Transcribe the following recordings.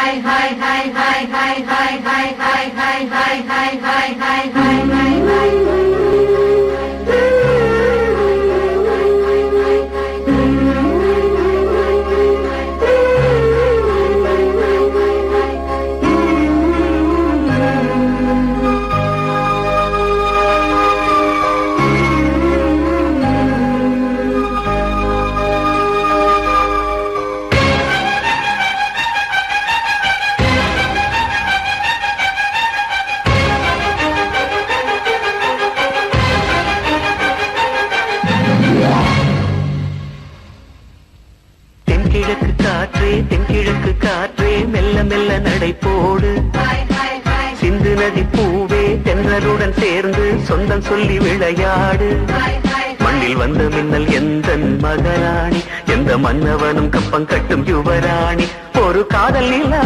தென்கிழக்கு காற்றே தென்கிழக்கு காற்றே மெல்ல மெல்ல நடை போடு சிந்து நதி பூவே தென்றலுடன் சேர்ந்து சொந்தம் சொல்லி விளையாடு மண்ணில் வந்த மின்னல் எந்த மகராணி எந்த மன்னவனும் கப்பம் கட்டும் யுவராணி ஒரு காதல் நிலா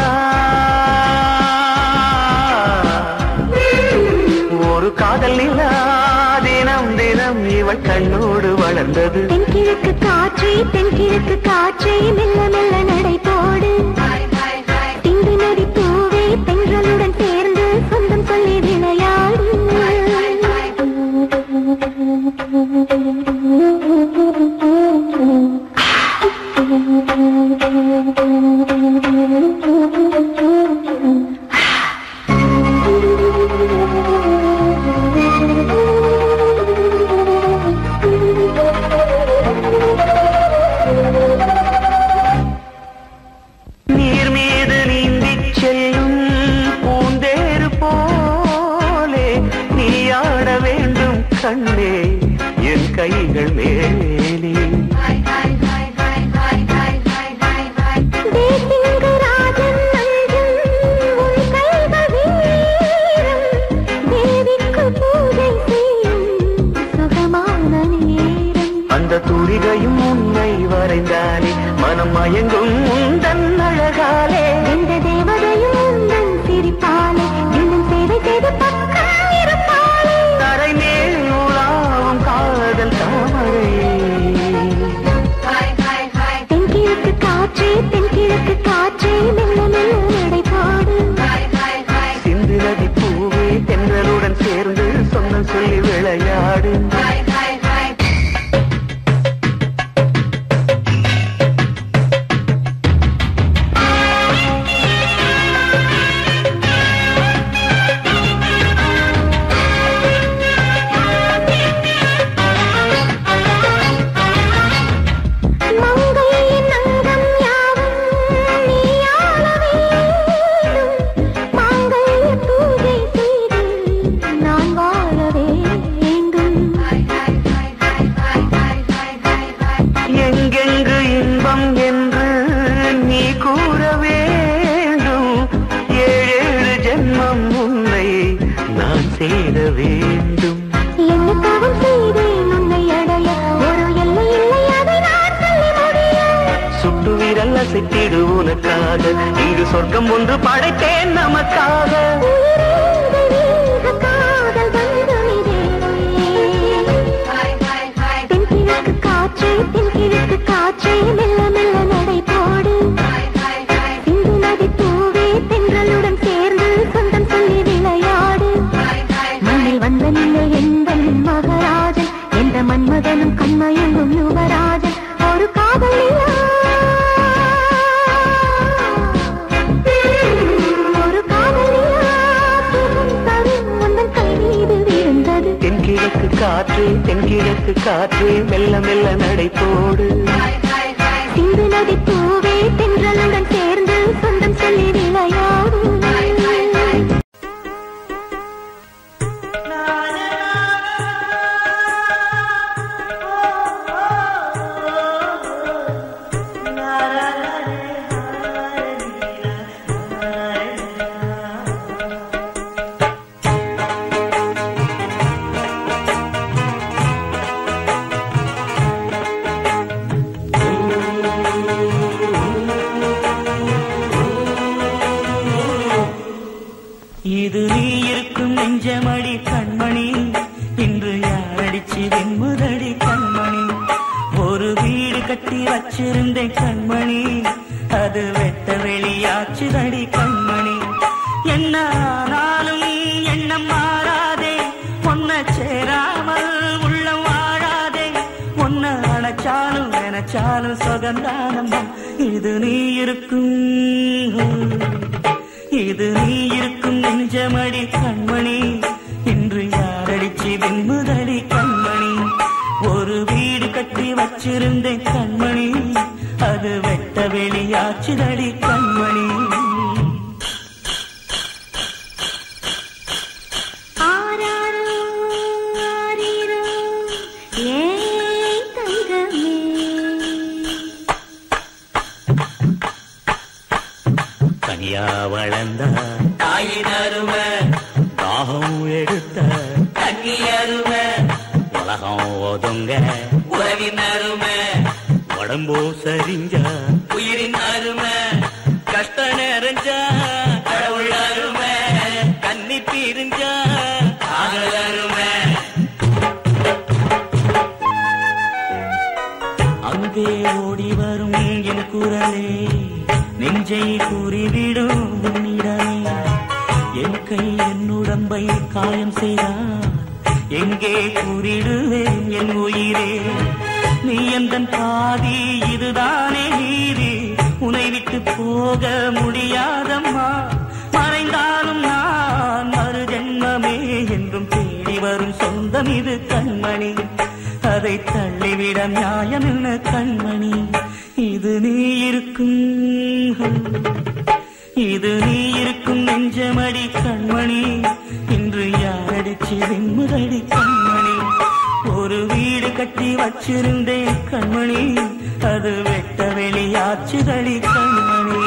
ஒரு காதல் நிலா தினம் தினம் இவள் கண்ணோடு வளர்ந்தது தென்கிழக்கு காற்றே தென்கிழக்கு காற்றே மெல்ல மெல்ல நடை போடு திண்டு நதி பூவே தென்றலுடன் சேர்ந்து சொந்தம் சொல்லி விளையாடு நீர் மீது நீந்திச் செல்லும் பூந்தேறு போலே நீ ஆட வேண்டும் கண்ணே என் கைகள் மேலே தேசிங்கு ராஜன் நல்கும் உன் கைகள் வீரம் தேவிக்கு பூஜை செய்யும் சுகமான நேரம் அந்த துரிகையும் உன்னை வரைந்தாலே மனம் மயங்கும் உந்தன் அழகாலே எந்த தேவதையும் உந்தன் சிரிப்பாலே இன்னும் சேவை செய்து பக்கம் இருப்பாளே தரை மேல் உலாவும் காதல் தாமரையே தென்கிழக்கு காற்றே தென்கிழக்கு காற்றே மெல்ல மெல்ல நடை போடு சிந்து நதி பூவே தென்றலுடன் சேர்ந்து சொந்தம் சொல்லி விளையாடு மங்கையின் அங்கம் யாவும் நீ ஆள வேண்டும் மாங்கல்ய பூஜை செய்து நான் வாழ வேண்டும் எங்கெங்கு இன்பம் என்று நீ கூற வேண்டும் ஏழேழு ஜென்மம் உன்னை நான் சேர வேண்டும் என்ன தவம் செய்தேன் உன்னை அடைய ஒரு எல்லை இல்லை அதை நான் சொல்லி முடிய சுட்டு விரல் அசைத்திடு உனக்காக இங்கு சொர்க்கம் ஒன்று படைத்தேன் நமக்காக உயிரேந்த காதல் பந்தமிதே தென்கிழக்கு காற்றே தென்கிழக்கு காற்றே மெல்ல மெல்ல நடை போடு சிந்து நதி பூவே தென்றலுடன் சேர்ந்து சொந்தம் சொல்லி விளையாடு மண்ணில் வந்த நிலை எந்த மகராஜன் எந்த மன்மதனும் கண்மயங்கும் யுவராஜன் ஒரு காதல் நிலா. ஒரு காதல் நிலா சுகம் தரும் உந்தன் கை மீது விழுந்தது தென்கிழக்கு காற்று தென்கிழக்கு காற்று மெல்ல மெல்ல நடை போடு சிந்து நதி பூவே தென்றலுடன் சேர்ந்து சொந்தம் சொல்லி விளையாடு இது நீ இருக்கும் நெஞ்சமடி கண்மணி இன்று யாரடிச்சு வெண்முதடி கண்மணி ஒரு வீடு கட்டி வச்சிருந்தேன் கண்மணி அது வெட்ட வெளியாச்சுதடி கண்மணி என்ன ஆனாலும் எண்ணம் மாறாதே பொன்ன சேராமல் உள்ளம் வாழாதே ஒன்ன அணைச்சாலும் நினைச்சாலும் சுகந்தானம்மா இது நீ இருக்கும் இது நீ இருக்கும் நெஞ்சமடி கண்மணி இன்று யாரடிச்சு விண்முதடி கண்மணி ஒரு வீடு கட்டி வச்சிருந்தேன் கண்மணி அது வெட்ட வெளியாச்சுதடி கண்மணி ஆராரோ ஆரீரோ ஏன் தங்கமே கனியா வளர்ந்த தாயின் அருமை தாகம் எடுத்த தண்ணி அருமை உலகம் ஒதுங்க உறவின் அருமை உடம்போ சரிஞ்ச உயிரின் அருமை கஷ்ட நிறைஞ்சா கடவுள் அருமை கன்னி பிரிஞ்சா காதல் அருமை அங்கே ஓடி வரும் என் குரலே நெஞ்சை கூறிவிடும் உன்னிடமே என் கை என் உடம்பை காயம் செய்தார் எங்கே கூறிடுவேன் என் உயிரே நீ எந்தன் பாதி இதுதானே நீதி உனை விட்டு போக முடியாதம்மா மறைந்தாலும் நான் மறு ஜென்மமே என்றும் தேடி வரும் சொந்தம் இது கண்மணி அதை தள்ளிவிட நியாயம் என்ன கண்மணி இது நீ இருக்கும் இது நீ இருக்கும் நெஞ்சமடி கண்மணி இன்று யாரடிச்சு வெண்முதடி கண்மணி ஒரு வீடு கட்டி வச்சிருந்தேன் கண்மணி அது வெட்ட வெளியாச்சுதடி கண்மணி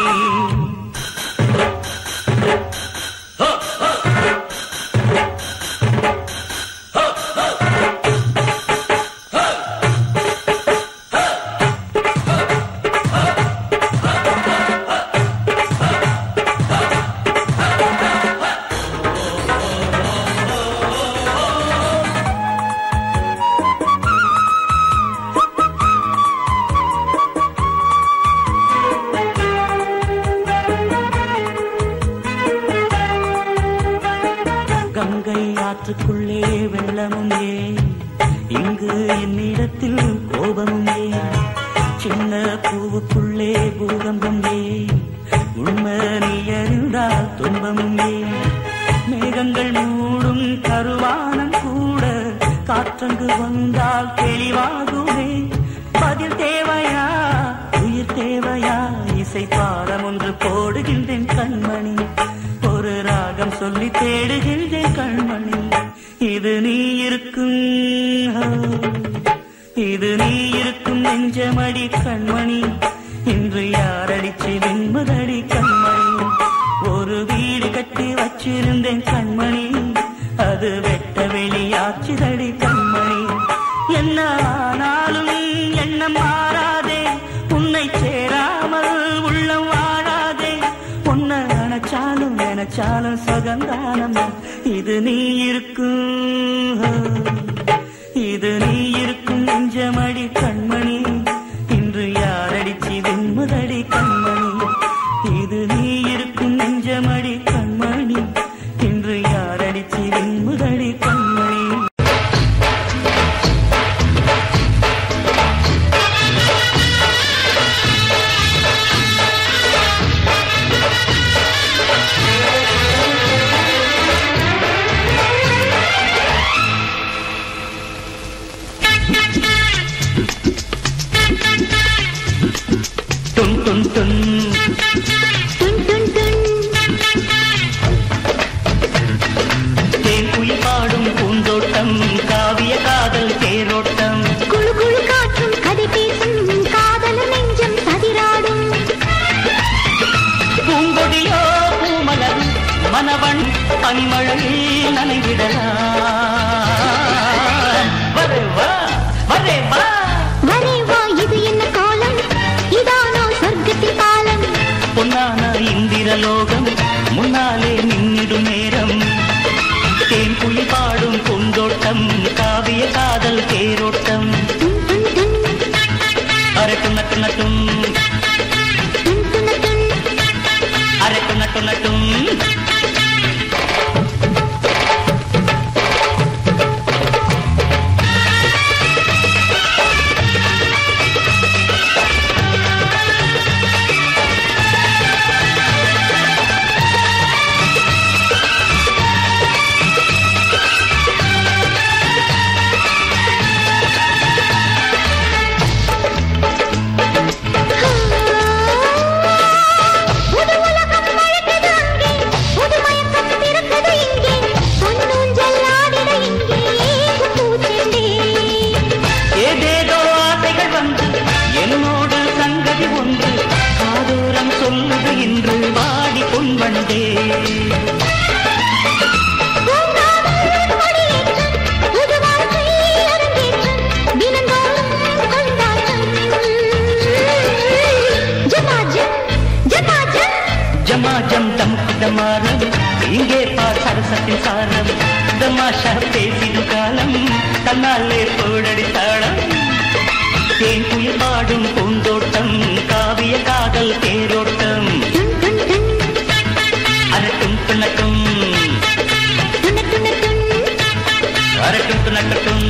கங்கை ஆற்றுக்குள்ளே வெள்ளமும் ஏன் இங்கு என்னிடத்தில் கோபமும் ஏன் சின்ன பூவுக்குள்ளே பூகம்பம் ஏன் உண்மை நீ அறிந்தால் துன்பமும் ஏன் மேகங்கள் மூடும் கருவானம் கூட காற்றங்கு வந்தால் தெளிவாகுமே பதில் தேவையா உயிர் தேவையா இசை பாடம் ஒன்று போடுகின்றேன் கண்மணி ஒரு ராகம் சொல்லி தேடுகின்றேன் கண்மணி இது நீ இருக்கும் இது நீ இருக்கும் நெஞ்சமடி கண்மணி இன்று யாரடிச்சு வெண்மதடி கண்மணி ஒரு வீடு கட்டி வச்சிருந்தேன் கண்மணி அது வெட்ட வெளியாச்சுதடி கண்மணி என்ன ஆனாலும் எண்ணம் மாறாதே உன்னை சேராமல் உள்ளம் வாழாதே உன்னை நினைச்சாலும் நினைச்சாலும் சுகந்தானம்மா இது நீ இருக்கும் இது நீ இருக்கும் நெஞ்சமடி கண்மணி இன்று யாரடிச்சு வெண்முதடி கண்மணி இது நீ இருக்கும் நெஞ்சமடி கண்மணி இன்று யாரடிச்சு வெண்முதடி கண்மணி டுன் டுன் டுன் டுன் டுன் டுன் தேன் குயில் பாடும் பூந்தோட்டம் காவிய காதல் தேரோட்டம் குழு குழு காற்றும் கதை பேசும் காதலர் நெஞ்சம் சதிராடும் பூங்கொடியோ பூமலர் மனவன் பனிமழையில் நனைவிடலாம் வரே வா வரே வா வரே வா இது என்ன காலம் இதானோ சொர்க்கத்தின் காலம் பொன்னான இந்திரலோகம் முன்னாலே நின்னிடும் நேரம் தேன் குயில் பாடும் பூந்தோட்டம் காவிய காதல் தேரோட்டம் டுன் டுன் டுன் அரட்டும் நட்டு நட்டும் டுன் டுன் நட்டு நட்டு நட்டும் புது உலகம் மழைக்குது அங்கே, புது மயக்கம் பிறக்குது இங்கே, பொன்னூஞ்சல் ஆடிட இங்கே ஏகும் பூச்செண்டே. ஏதேதோ ஆசைகள் வந்து என்னோடு சங்கதி ஒன்று காதோரம் சொல்லுது இன்று வாடி பொன்வண்டே பூங்காவல் கொடியேற்றம், புது வாழ்க்கை அரங்கேற்றம், தினந்தோறும் கொண்டாட்டம். ஜமாஜம், ஜமாஜம், ஜமாஜம் தம் குடமாரம் இங்கே பார் சரசத்தின் சாரம் தமாஷா பேசிடும் காலம் தன்னாலே போடடி தாளம் தேன் குயில் பாடும் பூந்தோட்டம் காவிய காதல் தேரோட்டம் டுன் டுன் டுன், அரட்டும் துணட்டும் துண துண துன். அரட்டும் துணக்கட்டும்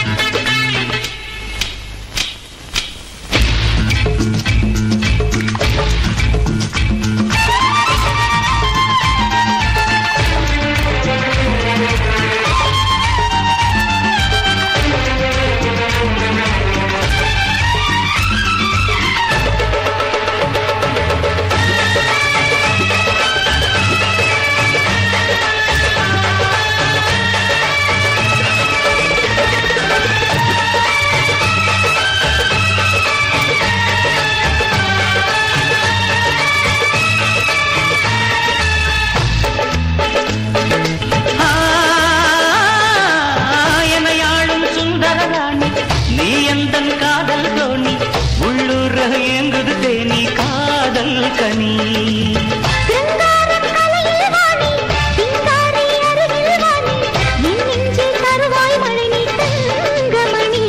எனையாளும் சுந்தரராணி நீ எந்தன் காதல் தோணி உள்ளூர ஏங்குது தேனி காதல் கனி சிருங்காரக் கலையில் வாணி, சிங்காரி அருகில் வாணி, என் நெஞ்சில் தருவாய் மழை நீ தங்கமணி.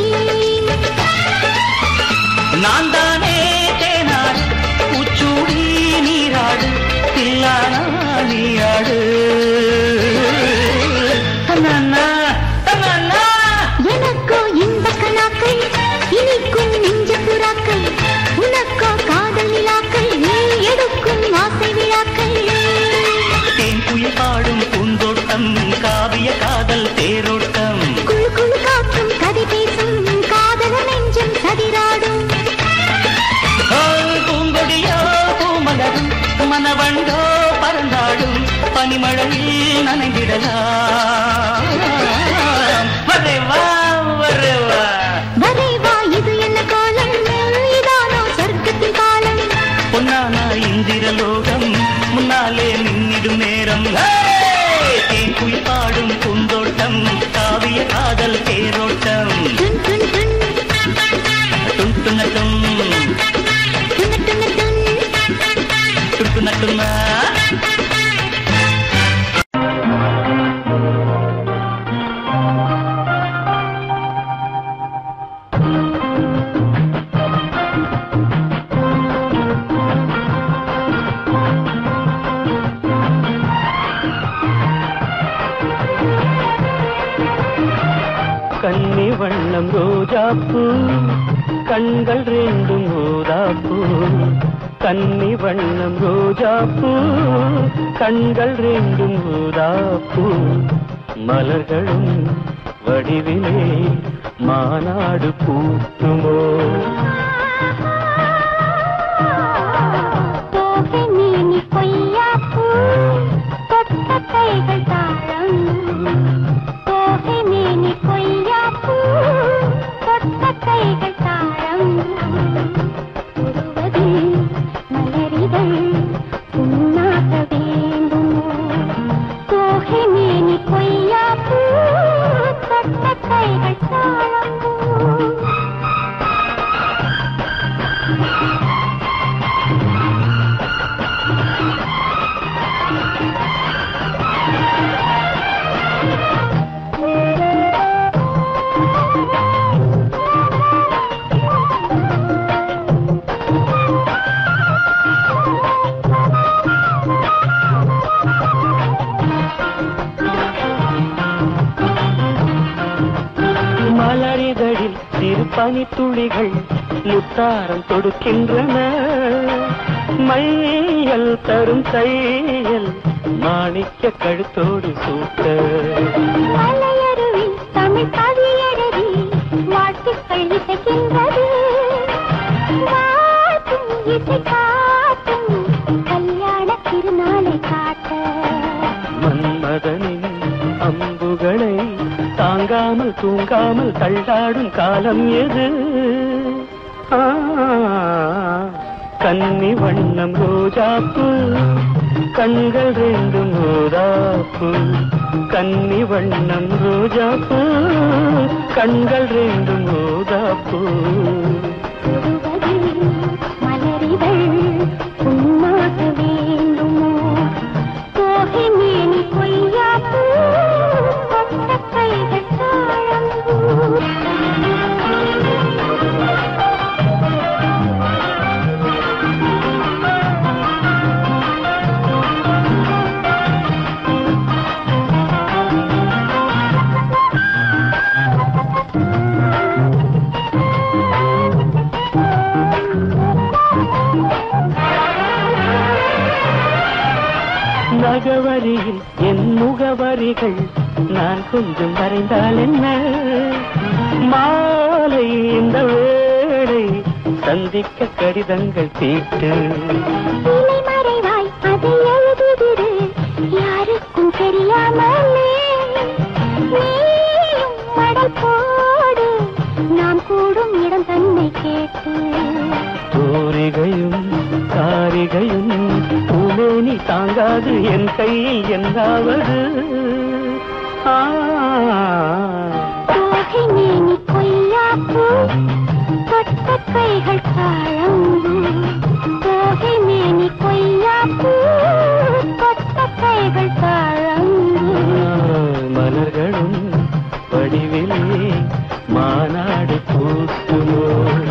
நான் தானே தேனாடு உச்சூடி நீராடு தில்லானா நீயாடு தன்னன்னா, தன்னன்னா. எனக்கோ இன்பக் கனாக்கள், இனிக்கும் நெஞ்சப் புறாக்கள், உனக்கோ காதல் நிலாக்கள், நீ எடுக்கும் ஆசை விழாக்கள். தேன் குயில் பாடும் பூந்தோட்டம் காவிய காதல் தேரோட்டம் குளு குளு காக்கும் கதை பேசும் காதல நெஞ்சம் சதிராடும் ஓ, பூங்கொடியோ பூமலரும் மனவண்டோ பறந்தாடும் பனிமழையில் நனைந்திடலாம் வரேவா வரேவா வரேவா இது என்ன கோலம் இதானோ சொர்க்கத்தின் காலம் பொன்னானா இந்திரலோகம் முன்னாலே நின்னிடும் நேரம் ஹே! தேன் குயில் பாடும் பூந்தோட்டம் காவிய காதல் தேரோட்டம் டுன் டுன் டுன் டும் துணட்டும் துண துண துன் டும் துணட்டுமா கன்னி வண்ணம் ரோஜாப்பூ கண்கள் ரெண்டும் ஊதாப்பூ கன்னி வண்ணம் ரோஜாப்பூ கண்கள் ரெண்டும் ஊதாப்பூ மலர்களும் வடிவிலே மாநாடு பூட்டுமோ தோகை நீனி கொய்யாப்பூ தொட்ட கைகள் தாழம் தோகை நீனி கொய்யாப்பூ தொட்ட கைகள் தாழம் உருவதில் மலரிதழ் புண்ணாக வேண்டுமோ தோகை நீனி கொய்யாப்பூ தொட்ட கைகள் தாழம் பனித்துளிகள் முத்தாரம் தொடுக்கின்றன மையல் தரும் தையல் மாணிக்க கழுத்தோடு சூட்ட மலையருவி தமிழ் கவியருவி வாழ்த்துக்கள் இசைக்கின்றது வாழ்த்தும் இசை காட்டும் கல்யாண திருநாளை காட்ட மன்மதனின் அம்புகளை தாங்காமல் தூங்காமல் தள்ளாடும் காலம் எது ஆ, கன்னி வண்ணம் ரோஜாப்பு கண்கள் ரெண்டும் ரோதாப்பு கன்னி வண்ணம் ரோஜாப்பு கண்கள் ரெண்டும் ரோதாப்பு தொடுவதில் மலரிதழ் உன்னாக வேண்டுமோ தோகை மேனி கொய்யாப்பூ கொட்ட கைகள் தாழம்பூ நகவரியில் என் முகவரிகள் நான் கொஞ்சம் வரைந்தால் என்ன மாலை இந்த வேளை சந்திக்க கடிதங்கள் தீட்டு இலை மறைவாய் அதை எழுதுதிரு யாருக்கும் தெரியாமலே நீயும் மடல் போடு நாம் கூடும் இடம் தன்னை கேட்டு தூரிகையும் காரிகையும் பூமேனி தாங்காது என் கையில் என்னாவது ஆ தோகை மேனி கொய்யாப்பூ தொட்ட கைகள் தாழம்பூ தோகை மேனி கொய்யாப்பூ தொட்ட கைகள் தாழம்பூ மலர்களும் வடிவிலே மாநாடு கூட்டுமோ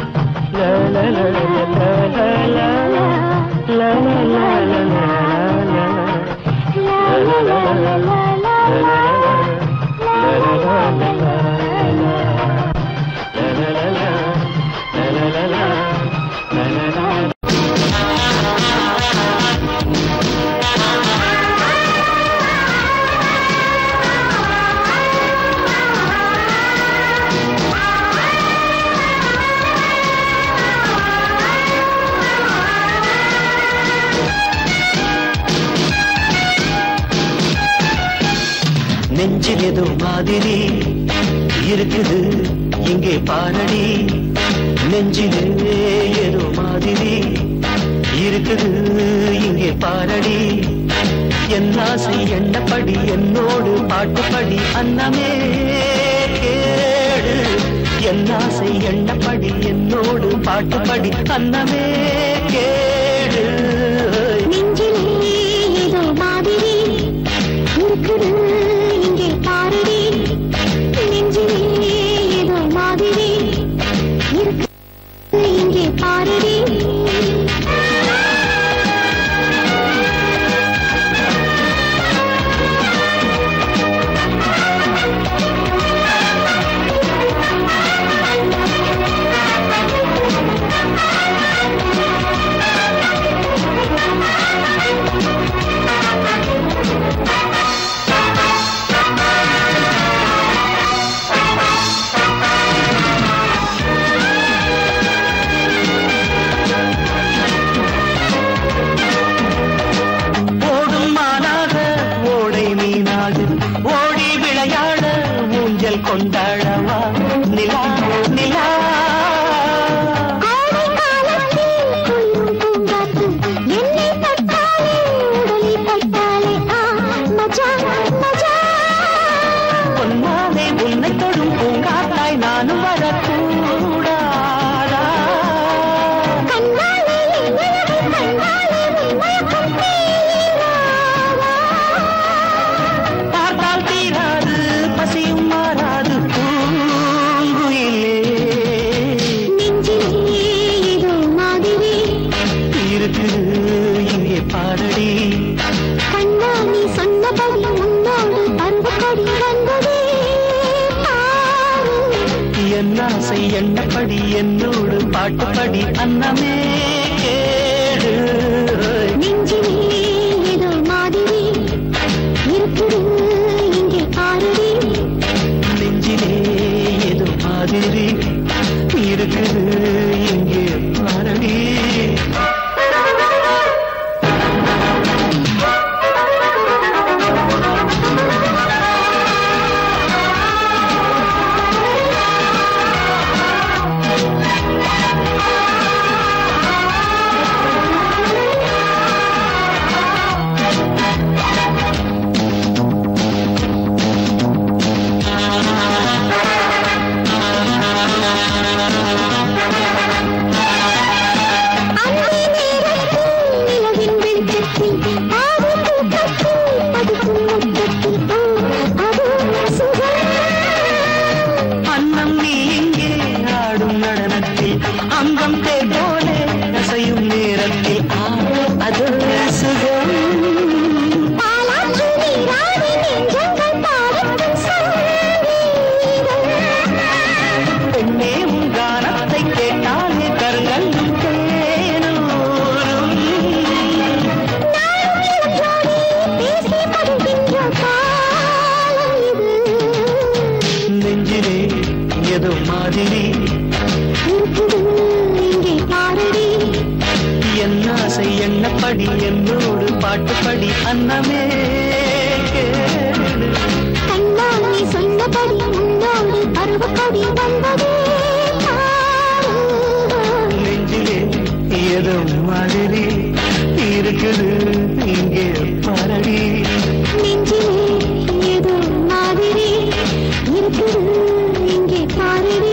நெஞ்சில் ஏதோ மாதிரி இருக்குது இங்கே பாரடி நெஞ்சிலே ஏதோ மாதிரி இருக்குது இங்கே பாரடி என் ஆசை எண்ணப்படி என்னோடு பாட்டுப்படி அன்னமே கேடு என் ஆசை எண்ணப்படி என்னோடு பாட்டுப்படி அன்னமே கேடு நெஞ்சிலே ஏதோ மாதிரி இருக்குது இங்கே பாருடி நெஞ்சிலே ஏதோ மாதிரி இருக்குது இங்கே பாருடி ஓடும் மானாக ஓடை மீனாக ஓடி விளையாட ஊஞ்சல் கொண்டாடவா நிலா நிலா கோடை காலத்தில் குளிரும் பூங்காற்று என்னை தொட்டாலே உடலை தொட்டாலே ஆ மஜா மஜா பொன்னாலே உன்னை தொடும் பூங்காத்தாய் நானும் வரக்கூடாதா கண்ணாலே என்னையகம் கண்ணாலே உன்மயக்கம் தீராதா பார்த்தால் தீராது பசியும் மாறாது பூ எண்ணப்படி என்னோடு பாட்டுப்படி அன்னமே கேடு நெஞ்சிலே ஏதோ மாதிரி இருக்குது இங்கே பாருடி நெஞ்சிலே ஏதோ மாதிரி இருக்குது இங்கே பாரடி அந்தி நேரத்தில் நிலவின் வெளிச்சத்தில் ஆடும் தூக்கத்தில் பதுக்கும் முத்தத்தில் ஓ, அது சுகம் அன்னம் நீ இங்கே ஆடும் நடனத்தில் அங்கம் தேர் போல அசையும் நேரத்தில் ஆ, அது சுகம் பாலாற்று நீராடி நெஞ்சங்கள் பாடும் சங்கீதம் பெண்ணே உன் கானத்தை கேட்டாலே கருங்கல்லும் தேனூரும் பேசி மகிழ்கின்ற காலம் இது நெஞ்சிலே ஏதோ மாதிரி இருக்குது இங்கே பாரடி என் ஆசை எண்ணப்படி என்னோடு பாட்டுப்படி அன்னமே கேடு கண்ணால் நீ சொன்னபடி உன்னோடு பருவக்கொடி வந்ததே பாரு. நெஞ்சிலே ஏதோ மாதிரி இருக்குது இங்கே பாரடி நெஞ்சிலே ஏதோ மாதிரி இருக்குது இங்கே பாரடி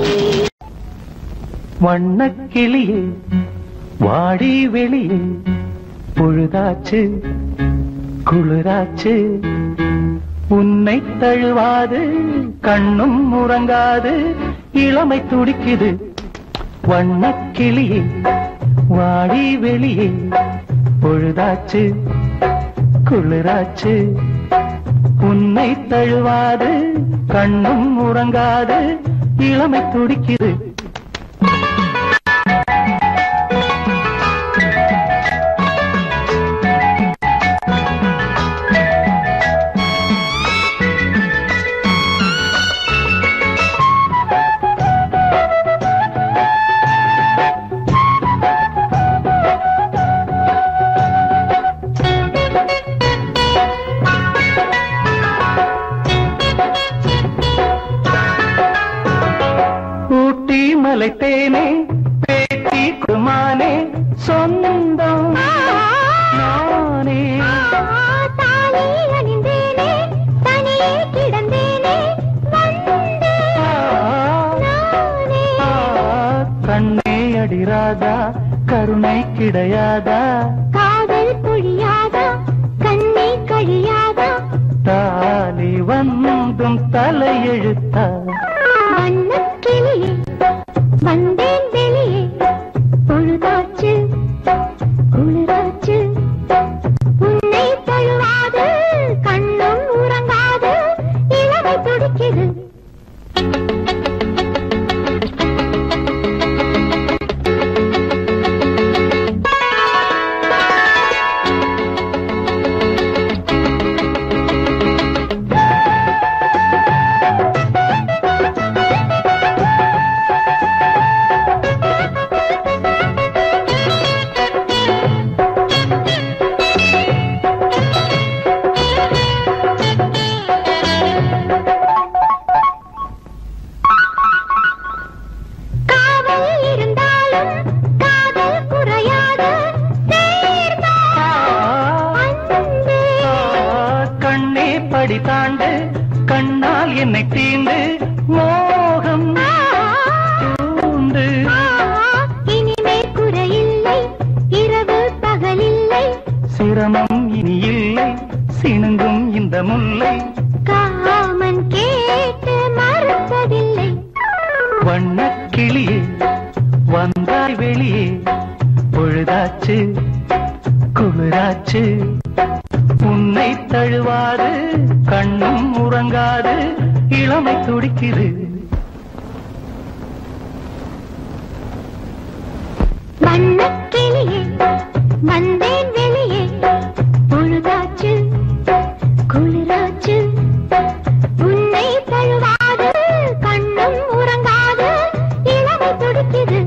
வண்ணக்கிளியே வாடி வெளியே பொழுதாச்சு குளிராச்சு உன்னை தழுவாது கண்ணும் உறங்காது இளமை துடிக்குது வண்ணக்கிளியே வாடி வெளியே பொழுதாச்சு குளிராச்சு உன்னை தழுவாது கண்ணும் உறங்காது இளமை துடிக்குது ஊட்டி மலைத்தேனே பேட்டி குமானே சொந்தம் நானே தாலி அணிந்தேனே தனியே கிடந்தேனே வந்தே நானே ஆ, கண்ணே அடிராதா கருணை கிடையாதா காதல் பொழியாதா கண்ணை கழியாதா தாலி வந்தும் தலையெழுத்தா வண்ணக்கிளியே வந்தேன் வெளியே பொழுதாச்சு குளிராச்சு உன்னை தழுவாது கண்ணும் உறங்காது இளமை துடிக்குது காவல் இருந்தாலும் காதல் குறையாது சேர்ந்தால் அன்பே. கண்ணே படி தாண்டு கண்ணால் என்னை தீண்டு மோகம் தூண்டு ஆ, இனிமே குறையில்லை இரவு பகலில்லை சிரமம் இனி இல்லை சினுங்கும் இந்த முல்லை காமன் கேட்டு மறுப்பதில்லை வண்ணக்கிளியே வந்தாய் வெளியே பொழுதாச்சு குளிராச்சு உன்னை தழுவாது கண்ணும் உறங்காது இளமை துடிக்குது கிளியே வந்தேன் வெளியே பொழுதாச்சு குளிராச்சு உன்னை தழுவாது கண்ணும் உறங்காது இளமை துடிக்குது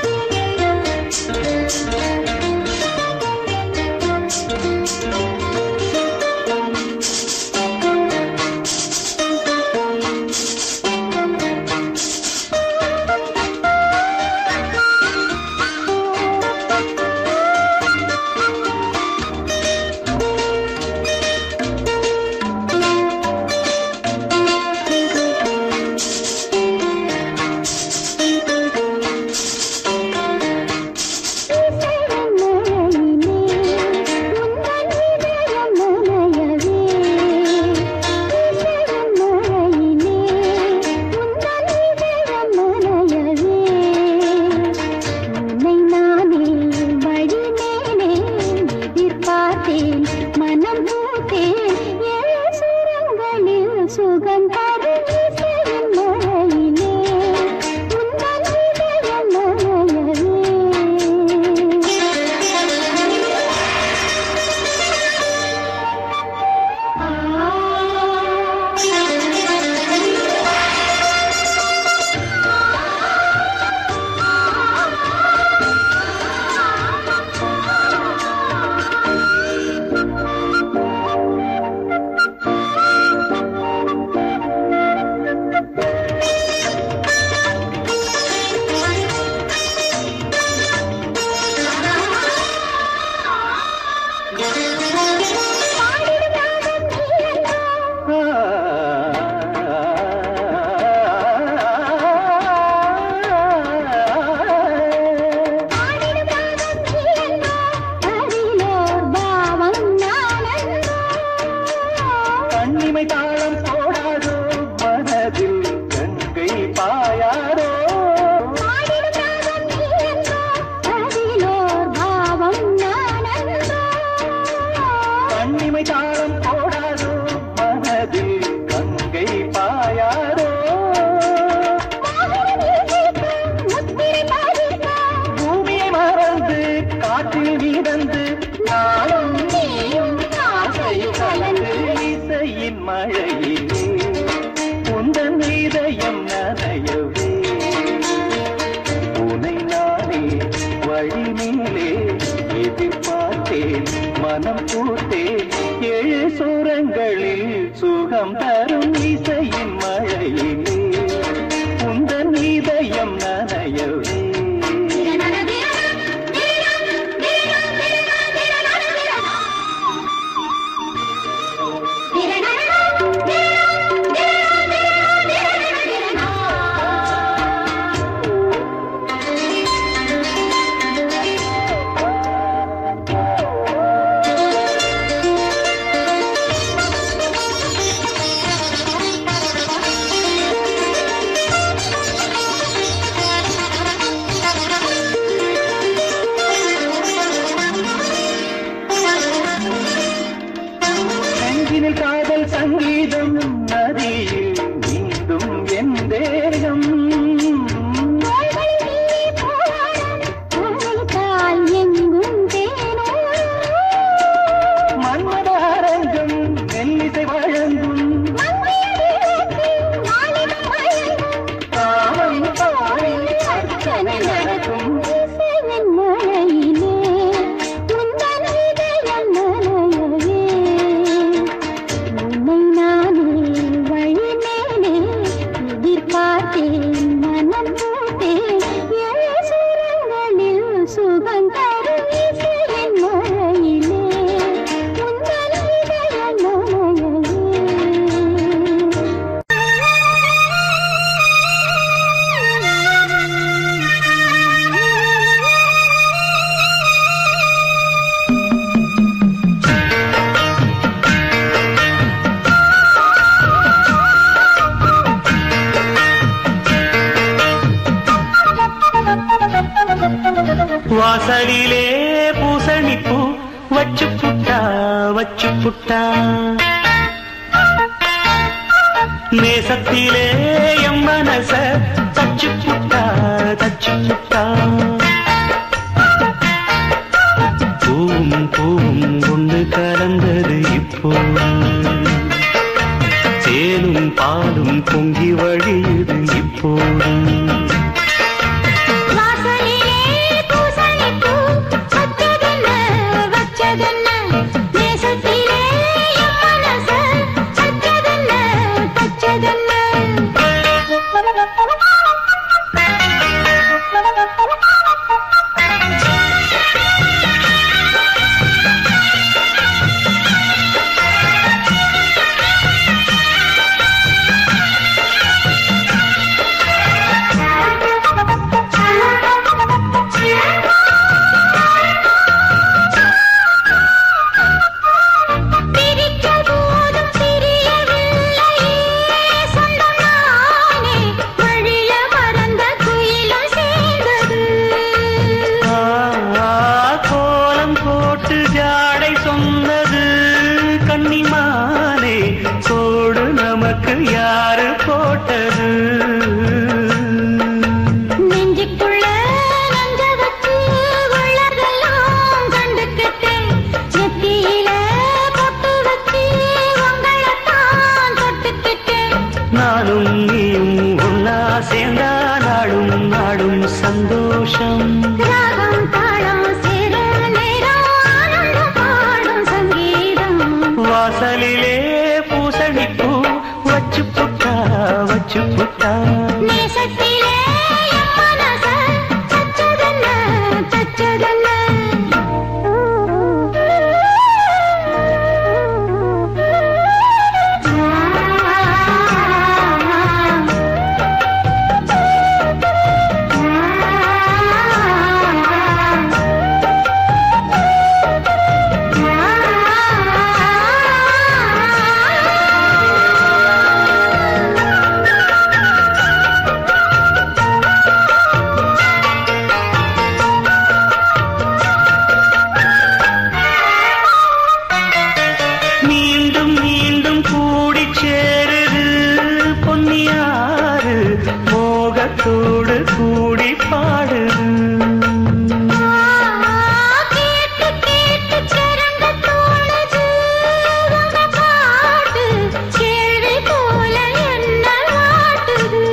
மனம் பூத்தேன் ஏழு சுரங்களில் சுகம் தரும் இசையின் மழையிலே உந்தன் இதயம் நனையவே கண்ணிமை தாளம் போடாதோ மனதில் கங்கை பாயாரோ கண்ணிமை தாளம் போடாதோ மனதில் கங்கை பாயாரோ பூமியை மறந்து காற்றில் மிதந்து நாளும் நீயும் ஆசையில் கலந்து இசையின் மழையிலே உந்தன் இதயம் நனையவே உனை நானே வழி மேலே எதிர்பார்த்தேன் மனம் பூத்தேன் ஏழு சூரங்களில் சுகம் தரும் இசையின் மழையிலே உந்தன் இதயம் நனையவே நெஞ்சினில் காதல் சங்கீதம் நதியில் நீந்தும் என் தேகம் எங்கும் தேனோ மன்மதாரங்கம் மெல்லிசை வழங்கும் காமம் பாடி அர்ச்சனை நடக்கும் சுகம் தரும் இசையின் மழையிலே உந்தன் இதயம் நனையவே வாசலிலே பூசணிப்பூ வச்சு புட்டா வச்சு புட்டா நேசத்திலே எம் மனச தச்சு புட்டா தச்சு புட்டா கலந்தது இப்போது தேனும் பாலும் பொங்கி வழியுது இப்போது வாசலிலே பூசணிப்பூ வச்சதென்ன, வச்சதென்ன? நேசத்திலே என் மனச தச்சதென்ன, தச்சதென்ன? பிரிக்க போதும் பிரியவில்லையே சொந்தம் நானே வழிய மறந்த குயிலும் சேர்ந்தது ஆ, கோலம் போட்டு ஜாடை சொன்னது கன்னிமானே கோடு நமக்கு யாரு போட்டது நெஞ்சுக்குள்ள நஞ்ச வச்சு உள்ளதெல்லாம் கண்டுக்கிட்டேன் நெத்தியில பொட்டு வச்சு உங்களைத்தான் தொட்டுக்கிட்டேன் நானும் நீயும் ஒன்னா சேர்ந்தா நாடும் நாடும் சந்தோஷம் ராகம் தாளம் சேரும் நேரம் ஆனந்தம் பாடும் சங்கீதம் வாசலிலே பூசணிப்பூ வச்சு புட்டா வச்சு புட்டா நேசத்திலே என் மனச தச்சதென்ன, தச்சதென்ன? மீண்டும் மீண்டும் கூடி சேருது பொன்னியாறு மோகத்தோடு கூடி பாடுது கேட்டு கேட்டு சிறந்த தோணுது உங்க பாட்டு கேள்வி போல என்ன வாட்டுது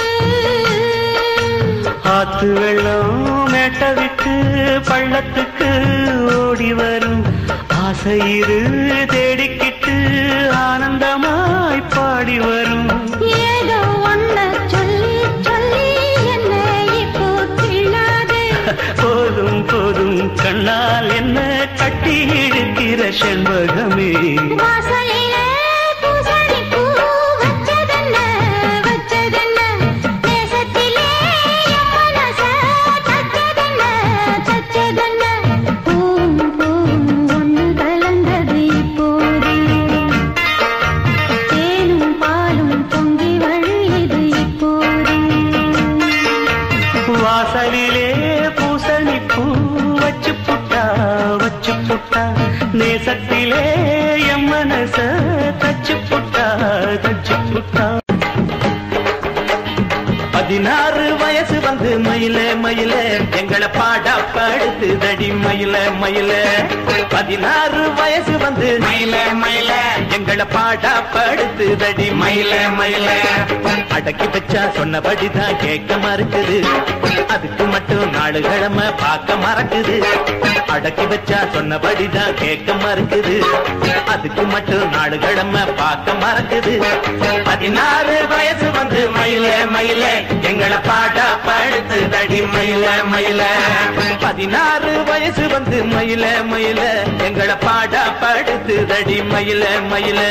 ஆத்து வெள்ளம் மேட்ட விட்டு பள்ளத்துக்கு ஓடி வரும் ஆசையிரு தேடிக்கிட்டு ஆனந்தமாய் பாடி வரும் ஏதோ ஒன்ன சொல்லி சொல்லி என்ன இப்போ கிள்ளாதே போதும் போதும் கண்ணால் என்ன கட்டி இழுக்கிற செண்பகமே வாசலிலே பூசணிப்பூ வச்சதென்ன, வச்சதென்ன? நேசத்திலே என் மனச தச்சதென்ன, தச்சதென்ன? பூவும் பூவும் ஒண்ணு கலந்தது இப்போது. தேனும் பாலும் பொங்கி வழியுது இப்போது வாசலிலே பூசணிப்பூ வச்சு புட்டா வச்சு புட்டா நேசத்திலே என் மனச தச்சு புட்டா தச்சு புட்டா பதினாறு வயசு வந்து மயில மயில எங்களை பாடா படுத்து தடி மயில மயில பதினாறு வயசு வந்து மயில மயில எங்களை பாடா படுத்து தடி மயில மயில அடக்கி வச்சா சொன்னபடிதான் கேட்க மறுக்குது அதுக்கு மட்டும் நாலு கிழமை பார்க்க மறக்குது அடக்கி வச்சா சொன்னபடிதான் கேட்க மறுக்குது அதுக்கு மட்டும் நாலு கிழமை பார்க்க மறக்குது பதினாறு வயசு வந்து மயில மயில எங்களை பாடா படுத்து தடி மயில மயில பதினாறு வயசு வந்து மயில மயில எங்களை பாடா படுத்து தடி மயில மயில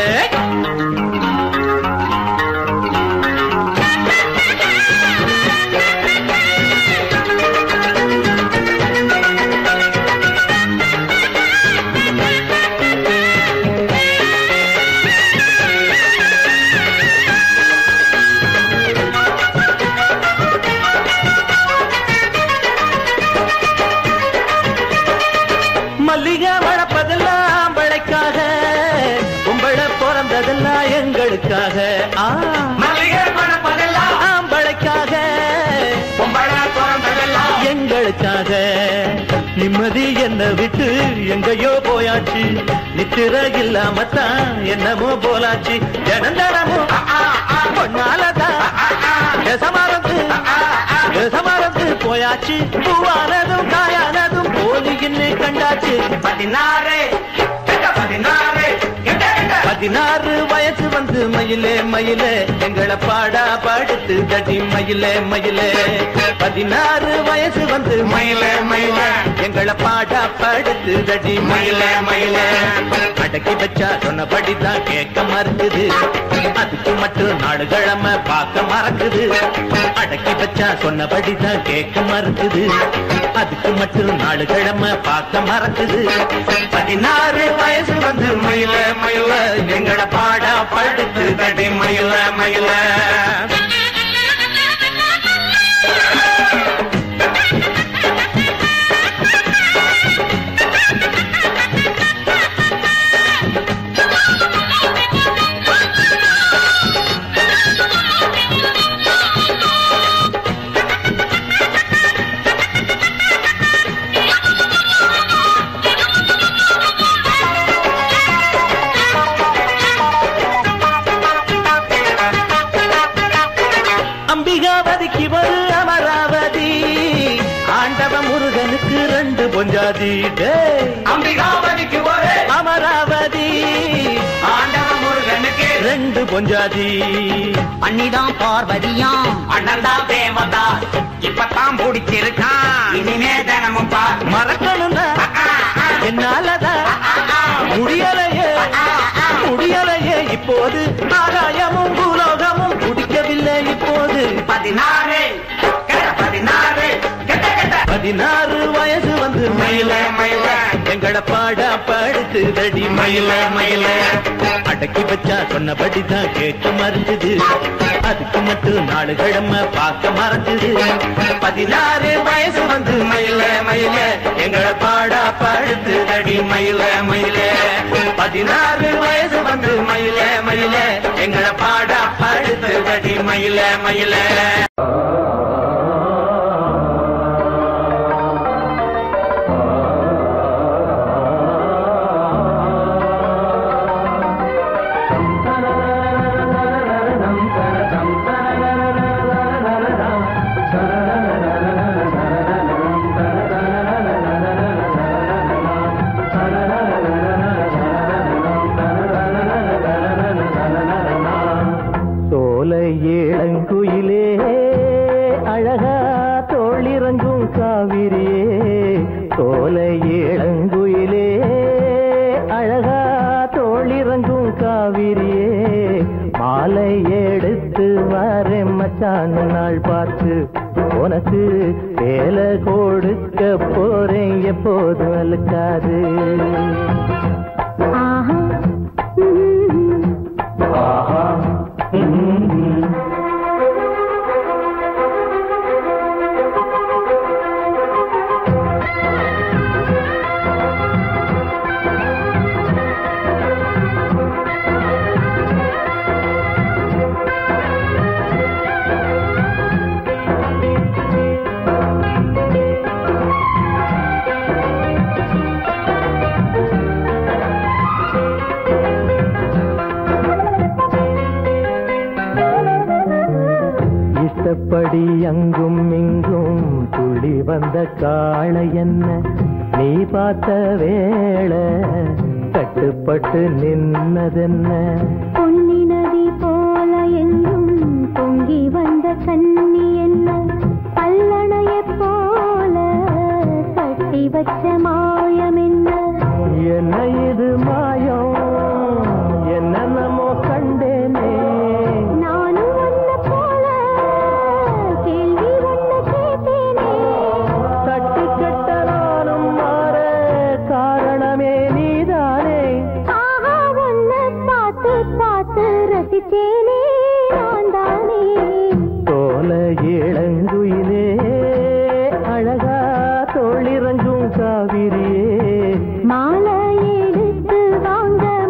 மல்லிகை வளர்ப்பதெல்லாம் வளைக்காக கும்பல பிறந்ததெல்லாம் எங்களுக்காக ஆ மல்லிகை மணப்பதெல்லாம் ஆம்பளைக்காக பொம்பளை பிறந்ததெல்லாம் எங்களுக்காக நிம்மதி என்ன விட்டு எங்கேயோ போயாச்சு நித்திர இல்லாமத்தான் என்னமோ போலாச்சு ஜனந்தனமும் பொன்னாலதான் எசமரத்து எசமரத்து போயாச்சு பூவானதும் காயானதும் போலின்னு கண்டாச்சு பதினாறு கெட்ட பதினாறு கெட்ட கெட்ட பதினாறு வயசு வந்து மயிலே மயிலே எங்களை பாடா பாடுத்து தடி மயிலே மயிலே பதினாறு வயசு வந்து மயிலே மயிலே எங்களை பாடா பாடுத்து தடி மயிலே மயிலே அடக்கி வச்சா சொன்னபடிதான் கேட்க மறுக்குது அதுக்கு மட்டும் நாடுகிழமை பார்க்க மறக்குது அடக்கி வச்சா சொன்னபடிதான் கேட்க மறுக்குது அதுக்கு மட்டும் நாடுகிழமை பார்க்க மறக்குது பதினாறு வயசு வந்து மயில மயில எங்களை பாடா படுத்து தடி மயில மயில அம்பிகாவதிக்கு ஒரு அமராவதி ஆண்டவ முருகனுக்கு ரெண்டு பொஞ்சாதி டேய். அம்பிகாவதிக்கு ஒரு அமராவதி ஆண்டவ முருகனுக்கு ரெண்டு பொஞ்சாதி அன்னிதான் பார்வதியாம் அண்ணன் தான் தேவதாஸ் இப்பதான் பிடிச்சிருக்கான் இனிமே தினமும் பார் மறக்கணும்னா என்னாலதான் முடியலையே முடியலையே இப்போது ஆகாயமும் பூலோகமும் பிடிக்கவில்லை இப்போது பதினாறு கெட்ட பதினாறு கெட்ட கெட்ட பதினாறு வயசு வந்து மயில மயில எங்களை பாடா படுத்து தடி மயில மயில அடக்கி வச்சா சொன்னபடிதான் கேட்க மறுக்குது அதுக்கு மட்டும் நாலு கிழமை பார்க்க மறக்குது பதினாறு வயசு வந்து மயில மயில எங்களை பாடா படுத்து தடி மயில மயில பதினாறு வயசு வந்து மயில மயில எங்களை பாடா படுத்து தடி மயில மயில சோலை ஏழங்குயிலே அழகா தோளிறங்கும் காவிரியே சோலை ஏழங்குயிலே அழகா தோளிறங்கும் காவிரியே மாலை எடுத்து வரேன் மச்சான் நாள் பார்த்து உனக்கு வேலை கொடுக்க போறேன் எப்போதும் அழுக்காது ஆஹா இஷ்டப்படி அங்கும் இங்கும் துள்ளி வந்த காளை என்ன நீ பார்த்த வேளை கட்டுப்பட்டு நின்னதென்ன பொன்னி நதி போல எங்கும் பொங்கி வந்த கண்ணி என்ன பல்லணையைப் போல கட்டி வச்ச மாயம் என்ன என்ன இது மாயம் என்னென்னமோ கண்டேனே நானும் உன்னை போல கேள்வி ஒண்ணு கேட்டேனே தட்டு கட்ட நானும் மாற காரணமே நீதானே ஆஹா உன்னை பார்த்து பார்த்து ரசிச்சேனே நான் தானே தோல இளங்குயிலே அழகா தோளிறங்கும் காவிரியே மாலை எடுத்து வாங்க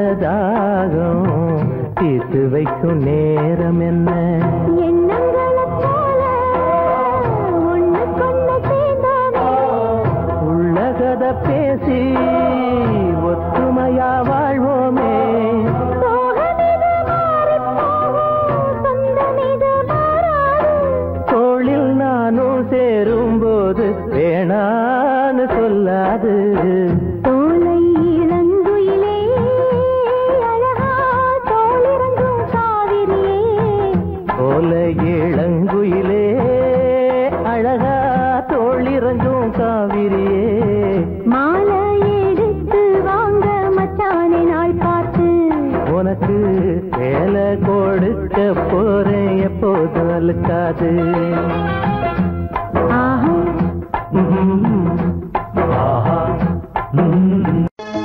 தாகம் தீர்த்து வைக்கும் நேரம் என்ன எண்ணங்களைப் போல ஒண்ணுக்கொண்ணு சேர்ந்தோமே. உள்ளகத பேசி ஒத்துமையா வாழ்வோமே சோகமிது மாறிப் போகும், சொந்தமிது மாறாது. தோளில் நானும் சேரும்போது வேணான்னு சொல்லாது தோலை இளங்குயிலே, அழகா தோளிறங்கும் காவிரியே. போல இளங்குயிலே அழகா தோளிறங்கும் காவிரியே மாலை எடுத்து வாங்க மச்சானை நாள் பார்த்து உனக்கு வேலை கொடுக்க போறேன் எப்போது அழுக்காது ஆஹா ம்ம். ஆஹா. ம்ம்.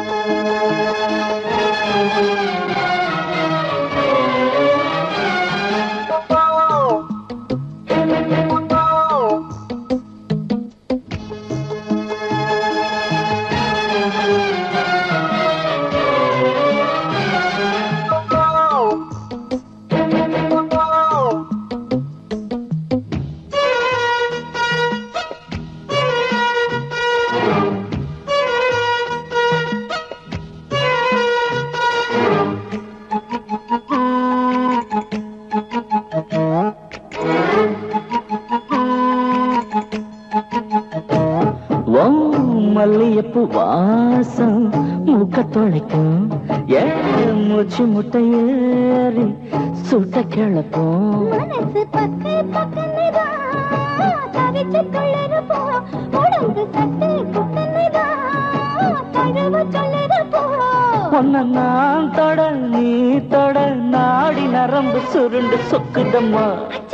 மல்லியப்பு வாசம் மூக்க தொலைக்கும் ஏன் மூச்சு முட்டையேறி சுட்ட கிளப்பும் மனசு பக்கு பக்குன்னுதான் தவிச்சு கொள்ளுறப்போ உடம்பு சட்டு புக்குன்னுதான் தழுவ சொல்லுறப்போ உன்னை நான் தொட நீ தொட நாடி நரம்பு சுருண்டு சொக்குதம்மா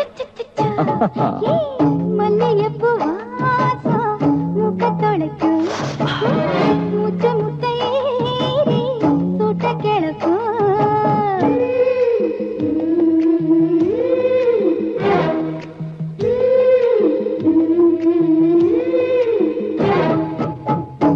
மல்லியப்பூ வாசம் மூக்க தொலைக்கும் மூச்சு முட்டையேறி சுட்ட கிடக்கும்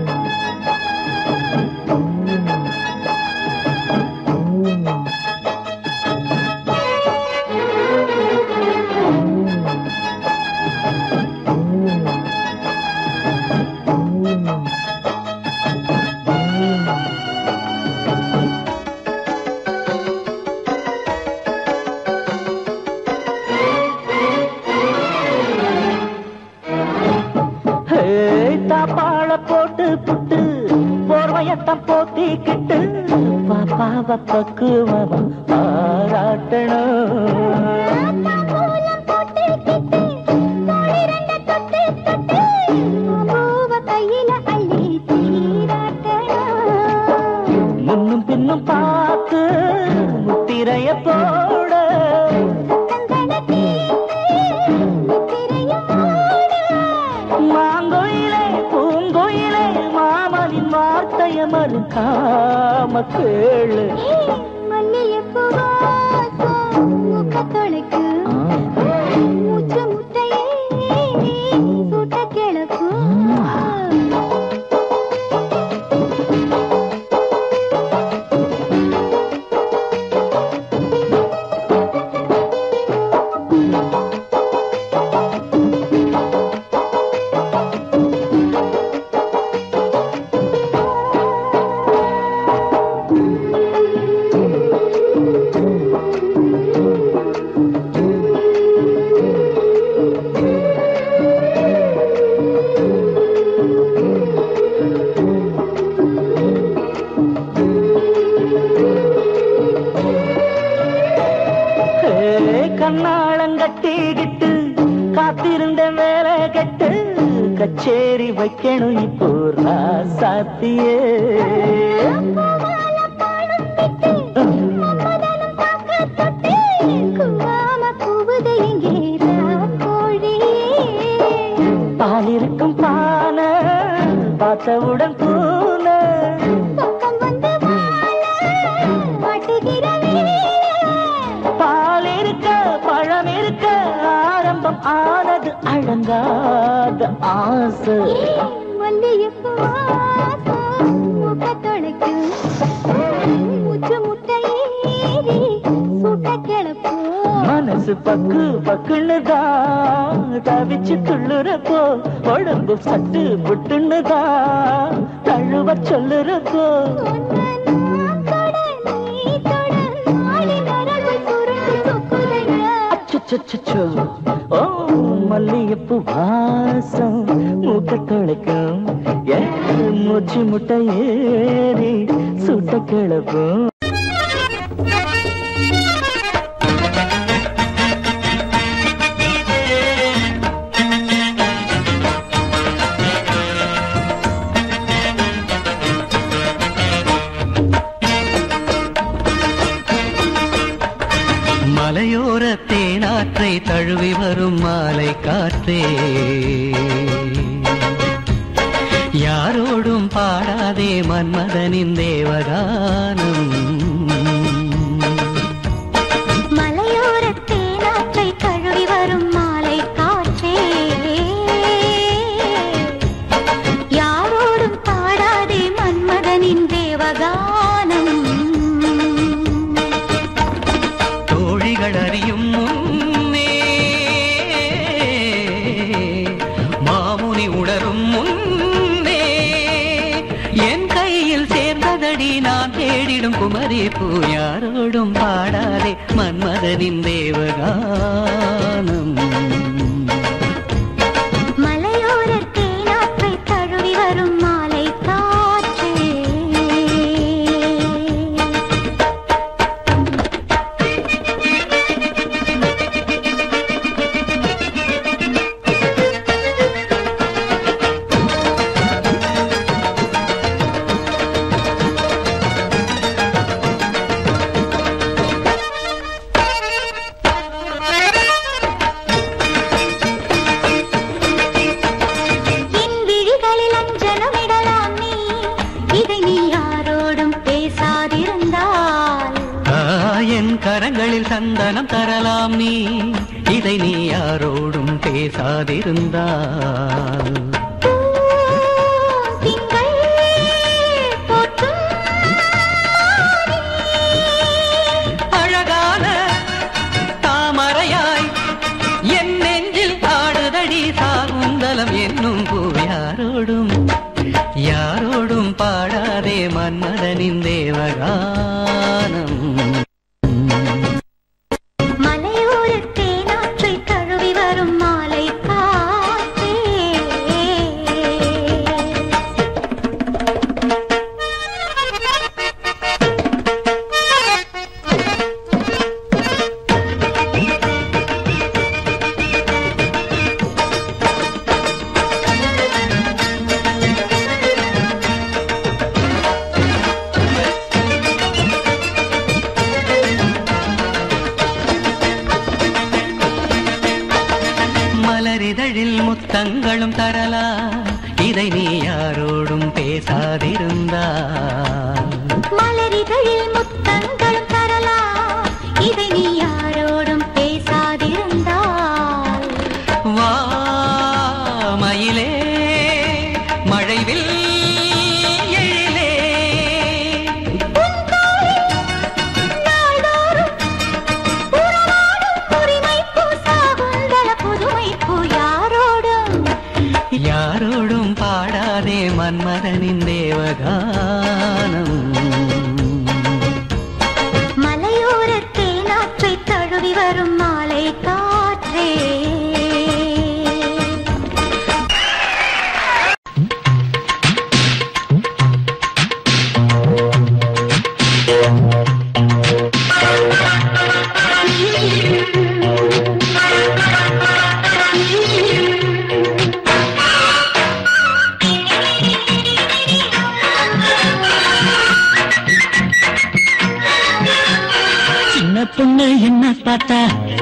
ஹேய், தாப்பாள போட்டு புட்டு போர்வையத்தான் போத்திக்கிட்டு பாப்பாவ பக்குவமா ஆராட்டணும் தாம்பூலம் போட்டுக்கிட்டு, தோளிரண்ட தொட்டு தொட்டு, பூவ கையில அள்ளி சீராட்டணும். முன்னும் பின்னும் பார்த்து முத்திரைய போட சந்தன தீர்த்து, நித்திரையும் மூட. மாங்கோயிலே பூங்கோயிலே மாமனின் வார்த்தைய மறுக்காம கேளு ஏய், மல்லிகைப்பூ வாசம் மூக்க தொலைக்கும். மூச்சு முட்டையே சுட்ட கிழக்கும் கண்ணாளங்கட்டிக்கிட்டு காத்திருந்த வேலை கட்டு கச்சேரி வைக்கணும் இப்போ சாத்தியே பால் இருக்கும் பானை பார்த்தவுடன் பூனை பால் இருக்க பழம் இருக்க ஆரம்பம் ஆனது அழங்காத ஆசை மல்லிகைப்பூ வாசம் முகத்தொடைக்கும் பக்கு பக்குன்னு தான் தவிச்சு துள்ளுறப்போ உடம்பு சட்டு புட்டுன்னு தான் தழுவ சொல்லுறப்போ அச்சச்சச்சோ ஓ மல்லிகைப்பூ வாசம் மூக்க தொலைக்கும் ஏ மூச்சு முட்டை ஏறி சுட்ட கிளப்பும் மலையோர தேனாற்றை தழுவி வரும் மாலை காற்றே யாரோடும் பாடாதே மன்மதனின் தேவகானம் மலையோரத் தேனாற்றை தழுவி வரும் மாலை காற்றே யாரோடும் பாடாதே மன்மதனின் தேவகானம் தோழிகள் அறியும் முன்னே மாமுனி உணரும் முன்னே என் கையில் சேர்ந்ததடி நான் தேடிடும் குமரி பூ யாரோடும் பாடாதே மன்மதனின் தேவகானம் மலையோரத் தேனாற்றை தழுவி வரும் மாலை காற்றே என் விழிகளில் அஞ்சனமிடலாம் நீ இதை நீ யாரோடும் பேசாதிருந்தால் ஆ, என் கரங்களில் சந்தனம் தரலாம் நீ இதை நீ யாரோடும் பேசாதிருந்தால் திங்கள் போற்றும் அழகான தாமரையாய் என் நெஞ்சில் ஆடுதடி சாகுந்தலம் என்னும் பூ யாரோடும் யாரோடும் பாடாதே மன்மதனின் தேவகானம் மலையோரத் தேனாற்றை தழுவி வரும் மாலை காற்றே மலரிதழில் முத்தங்களும் தரலா இதை நீ யாரோடும் பேசாதிருந்தால் மலரிதழில் முத்தங்களும் தரலாம் இதை நீ யாரோடும் பேசாதிருந்தால் வா மயிலே மழைவில் எழிலே நாள்தோறும் உறவாடும் உரிமை பூசாகுந்தல புதுமை பூ யாரோடும் யாரோடும் பாடாதே மன்மதனின் தேவகானம் மலையோரத் தேனாற்றை தழுவி வரும் மாலை காற்றே சின்ன பொண்ணு என்ன பார்த்தா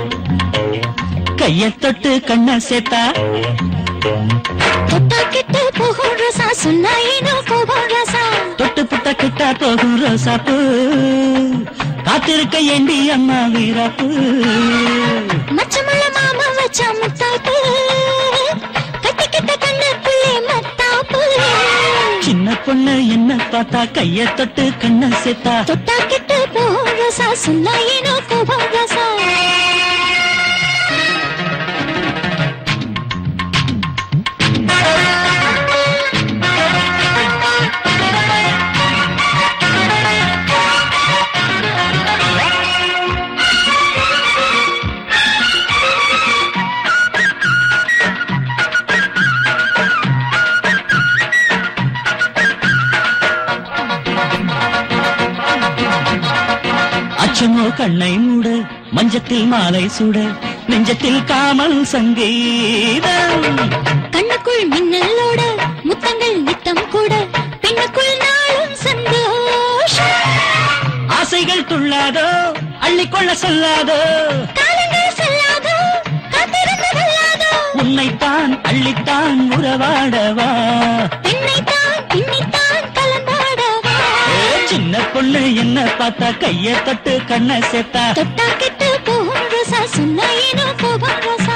கைய தொட்டு கண்ண சேர்த்தா புட்டா கிட்ட போகும் ரசா சொன்னா ஏனோ கோபம் ரசா தொட்டு புட்ட கிட்டா போகும் ரோசாப்பு காத்திருக்க ஏண்டி அம்மா வீராப்பு மச்சமுள்ள மாமா வச்சா முத்தாப்பு கட்டிக்கிட்ட கண்ணு புள்ளே மத்தாப்பு சின்ன பொண்ணு என்ன பார்த்தா கைய தொட்டு கண்ண சேர்த்தா தொட்டா கிட்ட போகும் ரசா சொன்னா ஏனோ கோபம் ரசா கொஞ்சமோ கண்ணை மூட மஞ்சத்தில் மாலை சுட நெஞ்சத்தில் காமல் சங்கீதம் கண்ணுக்குள் மின்னலோட முத்தங்கள் நித்தம் கூட பெண்ணுக்குள் நாளும் சந்தோஷம் ஆசைகள் துள்ளாதோ அள்ளிக்கொள்ள சொல்லாதோ காலங்கள் செல்லாதோ காத்திருந்து வெல்லாதோ உன்னைத்தான் அள்ளித்தான் உறவாடவா பெண்ணைத்தான் பின்னித்தான் கலந்தாடவா ஏ, சின்ன பொண்ணு என்ன பார்த்தா கைய தொட்டு கண்ண சேர்த்தா தொட்டா கெட்டு போகும் ரோசா சொன்னா ஏனோ கோபம் ரோசா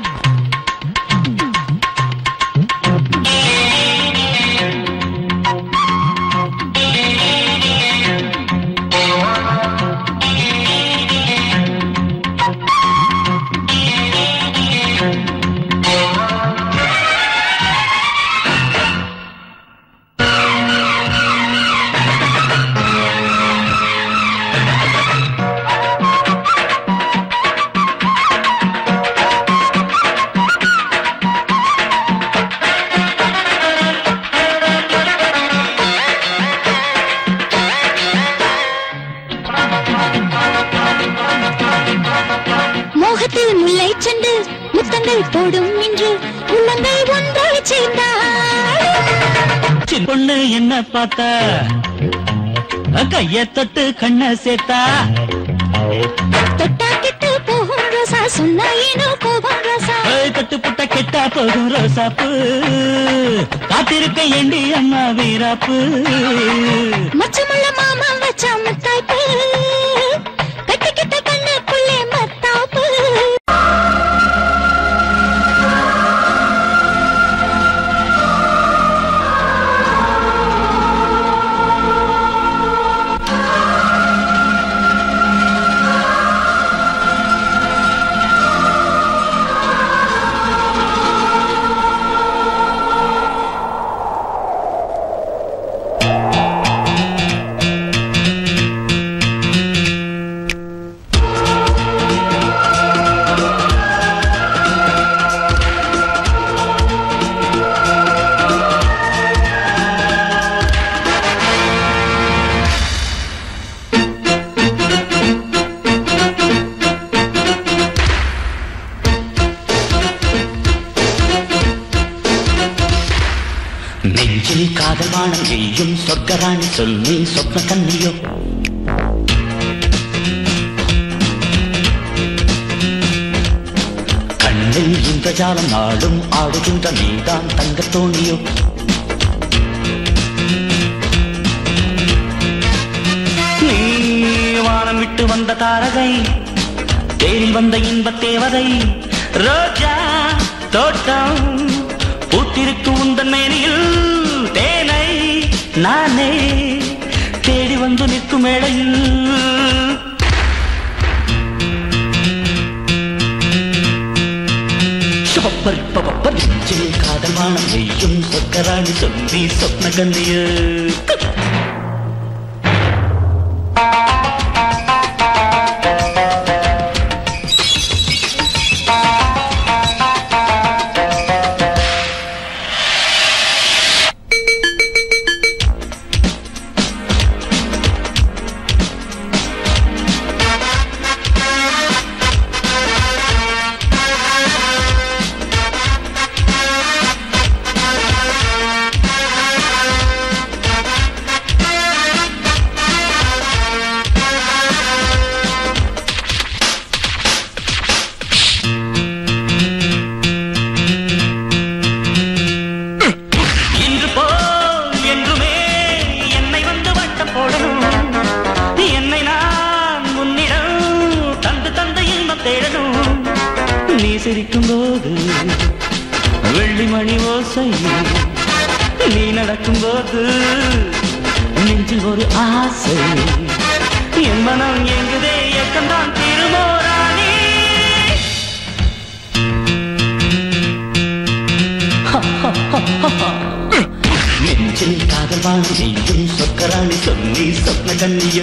மோகத்தில் முல்லை செண்டு முத்தங்கள் போடும் இன்று உள்ளங்கள் ஒன்றாய் சேர்ந்தாள் சின்ன பொண்ணு என்ன பார்த்தா கைய தொட்டு கண்ண சேர்த்தா தொட்டா கெட்டு போகும் ரோசா சொன்னா ஏனோ கோபம் ரோசா ஏய், தொட்டு புட்ட கெட்டா போகும் ரோசாப்பு காத்திருக்க ஏண்டி அம்மா வீராப்பு மச்சமுள்ள மாமா வச்சா முத்தாய்ப்பு கட்டிக்கிட்ட கண்ணுக்குள்ளே மத்தாப்பு நெஞ்சில் காதல் வானம் எய்யும் சொர்க்கராணி சொல்லி சொப்ன கண்ணியோ கண்ணில் இந்த ஜாலம் நாடும் ஆடுகின்ற நீதான் தங்கத் தோணியோ நீ வானம் விட்டு வந்த தாரகை தேரில் வந்த இன்பத் தேவதை ரோஜா தோட்டம் பூத்திருக்கு உந்தன் மேனியில் தேனை நானே தேடி வந்து நிற்கும் வேளையில் சுபப்பர் பப்பர் நெஞ்சில் காதல் வானம் எய்யும் சொக்கராணி சொல்லி சொப்ன கந்திய இன்று போல் என்றுமே என்னை வந்து வட்டம் போடணும் என்னை நான் உன்னிடம் தந்து தந்த இன்பம் தேடணும் நீ சிரிக்கும் போது வெள்ளி மணி ஓசை நீ நடக்கும் போது நெஞ்சில் ஒரு ஆசை என் மனம் எங்குதே இயக்கம்தான் திருமோராணி நெஞ்சில் காதல் வாங்கி எய்யும் சொக்கராணி சொல்லி சொப்ன கண்ணிய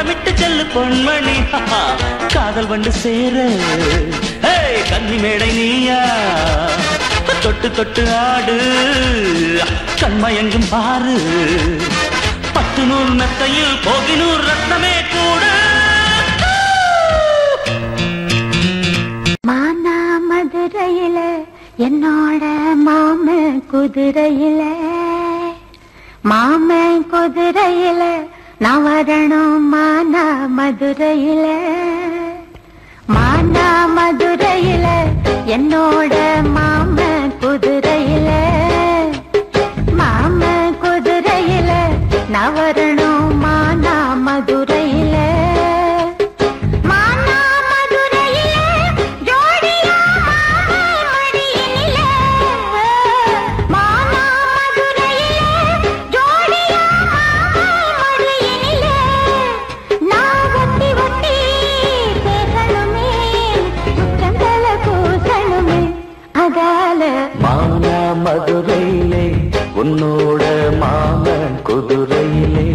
முத்தமிட்டு செல்லு பொன்மணி காதல் வந்து சேர ஏய், கன்னி மேடை நீயா தொட்டு தொட்டு ஆடு கண்மயங்கும் பாரு பத்து நூல் மெத்தையில் போகினூர் ரத்னமே கூட மானா மதுரையில என்னோட மாம குதிரையில மாம குதிரையில நான் வரணும் மானா மதுரையில மானா மதுரையில என்னோட மாம குதிரையில மாம குதிரையில நான் வரணும் மானா மதுரையில மானா மதுரையில ஜோடியா மாமா மடியினில மானா மதுரையில ஜோடியா மாமா மடியினில நான் ஒட்டி ஒட்டி பேசணுமே சுற்றந்தல பூசணுமே அதால மானா மதுரையிலே உன்னோட மாமன் குதிரையிலே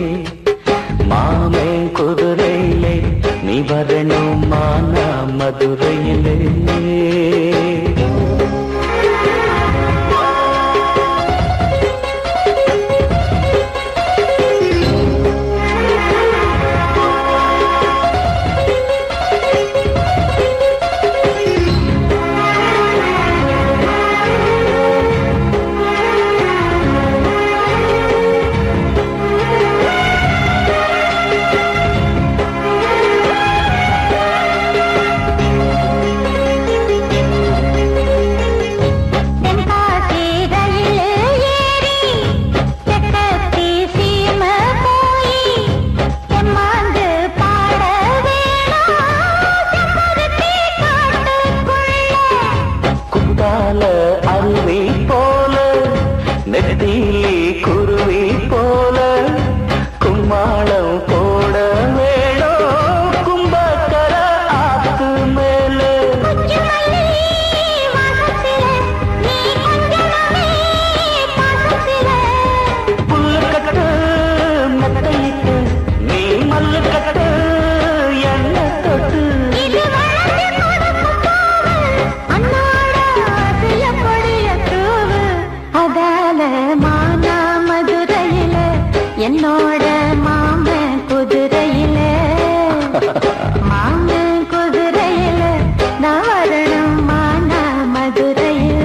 மாமன் குதிரையிலே நீ வரணும் மானா மதுரையிலே தென்காசி ரயில் ஏறி தெற்கத்தி சீம போய் எம்மாந்து பாட வேணும் செம்பருத்தி காட்டுக்குள்ள குத்தால அருவி போல நெத்திலி குருவி போல கும்மாளம் போட வேணும் கும்பக்கர ஆத்து மேலே குஞ்சுமல்லி வாசத்தில நீ கொஞ்சமே பாசத்தில புல்லுக்கட்டு மெத்தையிட்டு நீ மல்லுக்கட்டு என்ன தொட்டு இது வளர்ந்து கொடுக்கும் பூவு அன்னாட ஆசைய கொடிய தூவு அதால மானா மதுரையில என்னோட மாம குதிரையில மாம குதிரையில நான் வரணும் மானா மதுரையில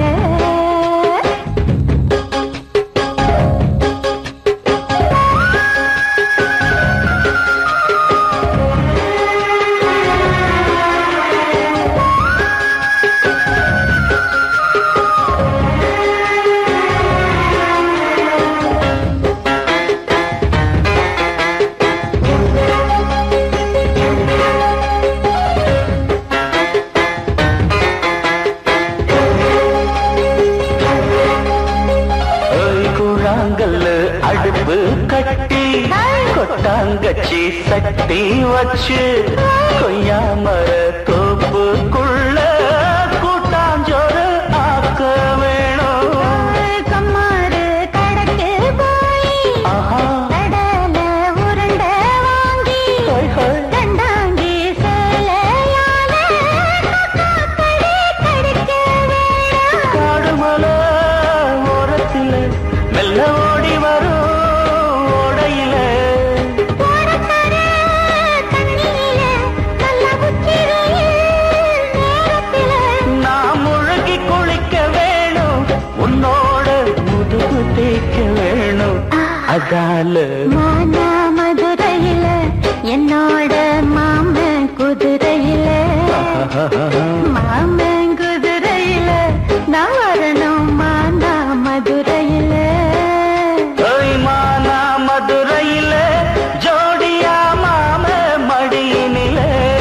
ஏய் குழாங்கல்லு அடுப்பு கட்டி கொட்டாங்கச்சி சட்டி வச்சு கொய்யா மர தோப்புக்குள்ள கூட்டாஞ்சோறு ஆக்க வேணும் கம்மாறு கடைக்கு போய் ஆஹா கடல உருண்டை வாங்கி ஹோய் ஹோய் கண்டாங்கி சேலையால கக்காக்கடி கடிக்க வேணும் காடுமலை ஓரத்தில் மெல்ல ஓடி வரும் ஓடையில போறக்கர தண்ணியில நல்ல உச்சிரையில் நேரத்தில நான் முழுகி குளிக்க வேணும் உன்னோட முதுகு தேய்க்க வேணும் அதால மானா மதுரையில என்னோட மாமன் குதிரையில மாமன் குதிரையில நான் வரணும் மானா மதுரையில ஓய் மானா மதுரையில ஜோடியா மாம மடியினில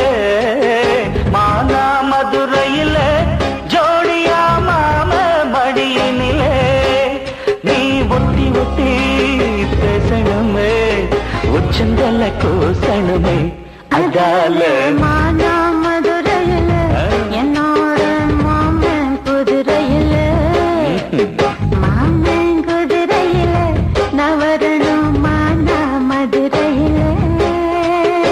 மானா மதுரையில ஜோடியா மாம மடியினில நீ ஒட்டி ஒட்டி பேசணுமே உச்சந்தல கோசணுமே அதால மானா மதுரையில என்னோட மாமன் குதிரையில மாமன் குதிரையில நான் வரணும் மானா மதுரையில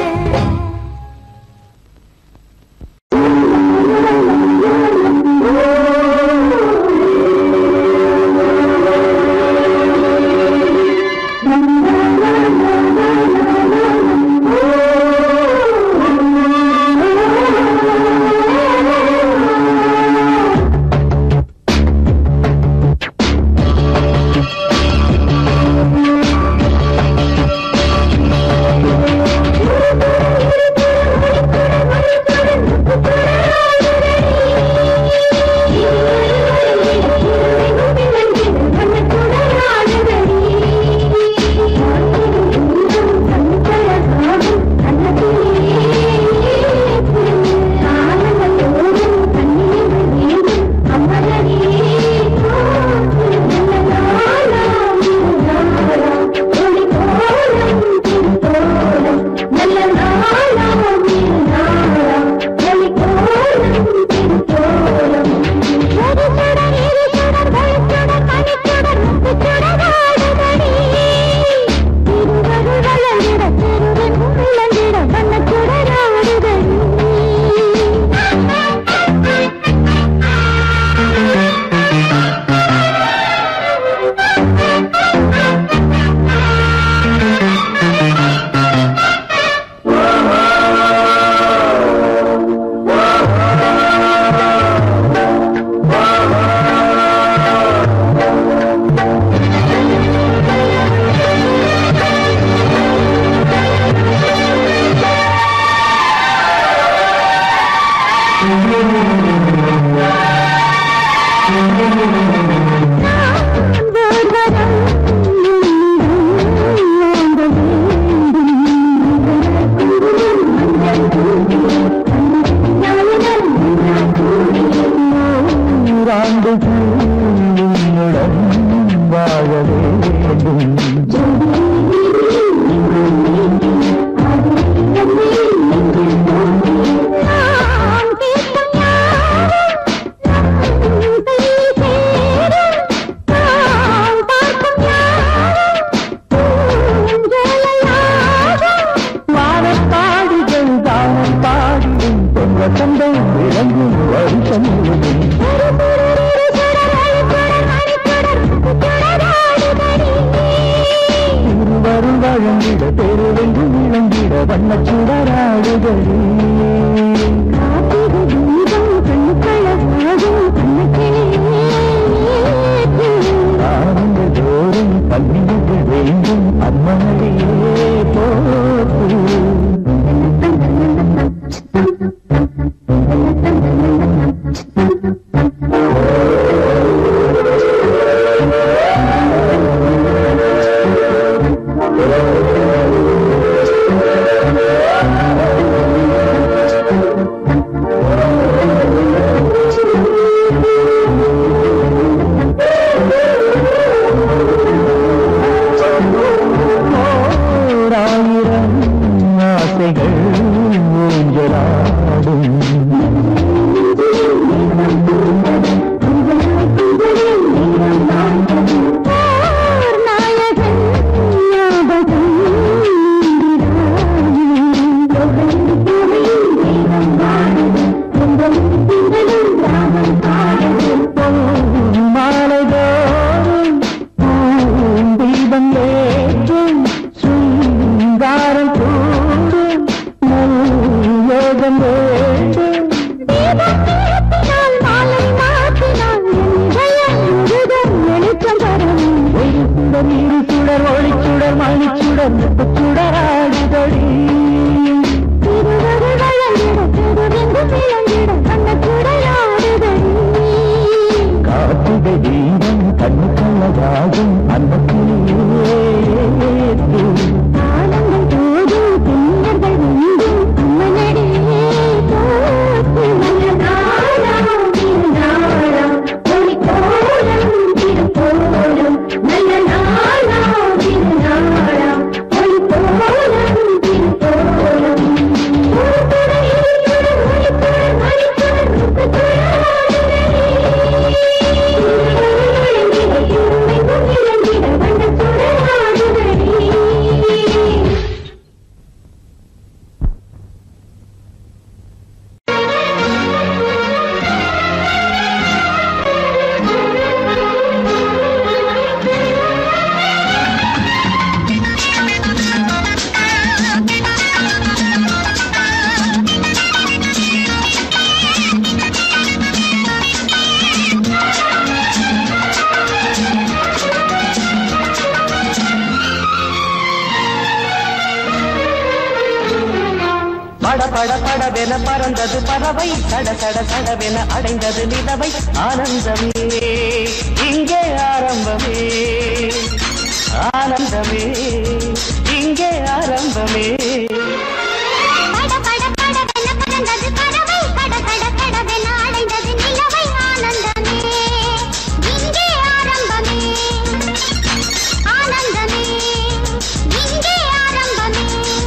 தெருவெங்கும் விளங்கிட வண்ணச் சுடராடுதடி காத்திரு தீபம் கண்ணுக்கழகாகும் கண்ணக்கிளியே ஆனந்த ஜோறும் பள்ளியது வேண்டும் அம்மனையே போற்று ஓராயிரம் ஆசைகள் ஊஞ்சலாடும் போர் நாயகன் ஞாபகம் மாலைதோறும் தீபம் ஏற்றும் சுங்காரம் கூடும் யோகம் வேண்டும் தீபத்தினால் மாலை மாற்றினால் என் முழுதும் வெளிச்சம் தரும் ஒரு சுடர் இரு சுடர் ஒளிச்சுடர் மணிச்சுடர் சுடராடுதடி திருவரு வழங்கிட திருவெங்கு விளங்கிட கண்ணக்குடையாடுதடி காட்டுக தீபம் கண்ணு கள்ளதாகும் அந்த கிளியே ஆனந்தம் தோதும் பின்னர்கள் உண்டும் அம்மனடியே போற்று நல்ல நாளாம் திருநாளாம் ஒளி கோலம் திருப்போலம் நல்ல நாளாம் திருநாளாம் ஒளி கோலம் திருப்போலம் உருத்துறையில் சுடர் ஒளித்துடன் மணித்துடன் பட பட படவென பறந்தது பறவை சட சட சடவென அடைந்தது நிலவை ஆனந்தமே இங்கே ஆரம்பமே ஆனந்தமே இங்கே ஆரம்பமே பட பட படவென பறந்தது பறவை கட கட கடவென அடைந்தது நிலவை ஆனந்தமே இங்கே ஆரம்பமே ஆனந்தமே இங்கே ஆரம்பமே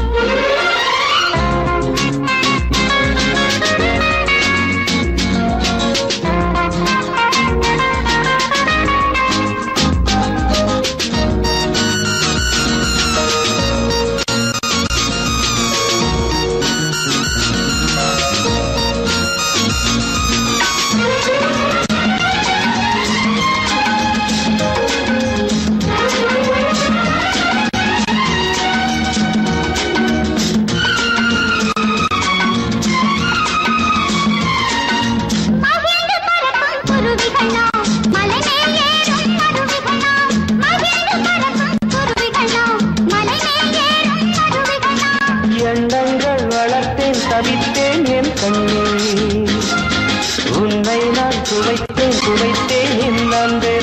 மகிழ்ந்து பறக்கும் குருவிகளோ மலை மேல் ஏறும் அருவிகளோ மகிழ்ந்து பறக்கும் குருவிகளோ மலை மேல் ஏறும் அருவிகளோ எண்ணங்கள் வளர்த்தேன் தவித்தேன் என் கண்ணே உன்னை நான் துடைத்தேன் துடைத்தேன் என் நன்றே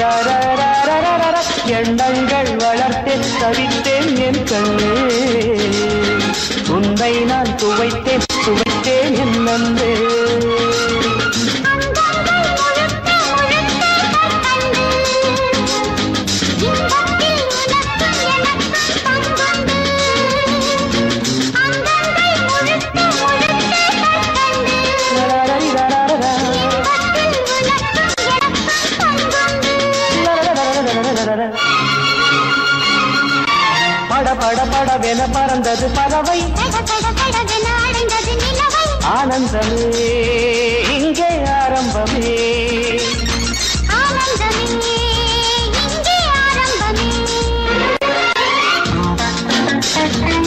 எண்ணங்கள் வளர்த்தேன் தவித்தேன் என் கண்ணே உன்னை நான் துவைத்தேன் துவைத்தேன் என் நன்றே அங்கங்கள் முழுக்க முழுக்க கற்கண்டு இன்பத்தில் உனக்கும் எனக்கும் பங்குண்டு அங்கங்கள் முழுக்க முழுக்க கற்கண்டு இன்பத்தில் உனக்கும் எனக்கும் பங்குண்டு பட பட படவென பறந்தது பறவை கட கட கடவென அடைந்தது நிலவை ஆனந்தமே இங்கே ஆரம்பமே ஆனந்தமே இங்கே ஆரம்பமே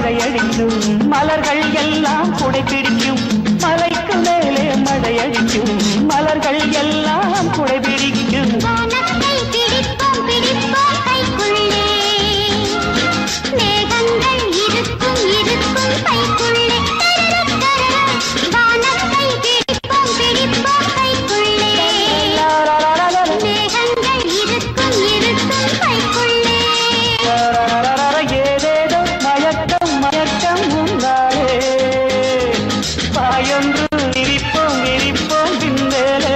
மழையடிக்கும் மலர்கள் எல்லாம் குடை பிடிக்கும் மலைக்கு மேலே மழையடிக்கும் மலர்கள் எல்லாம் குடை பிடிக்கும் வானத்தை பிடிப்போம் பிடிப்போம் கைக்குள்ளே மேகங்கள் இருக்கும் இருக்கும் கைக்குள்ளே வானத்தை பிடிப்போம் பிடிப்போம் கைக்குள்ளே மேகங்கள் இருக்கும் இருக்கும் கைக்குள்ளே ஏதேதோ மயக்கம் மயக்கம் உண்டாலே பாயொன்று விரிப்போம் விரிப்போம் பின்னேலே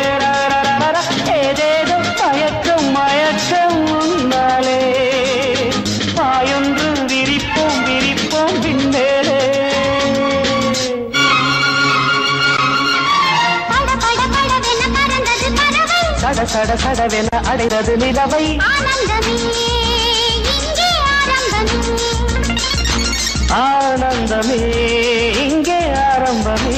ஏதேதோ மயக்கம் மயக்கம் உண்டாலே பாயொன்று விரிப்போம் விரிப்போம் பின்னேலே பட பட படவென பறந்தது பறவை சட சட சடவென அடைவது நிலவை ஆனந்தமே இங்கே ஆரம்பமே ஆனந்தமே இங்கே ஆரம்பமே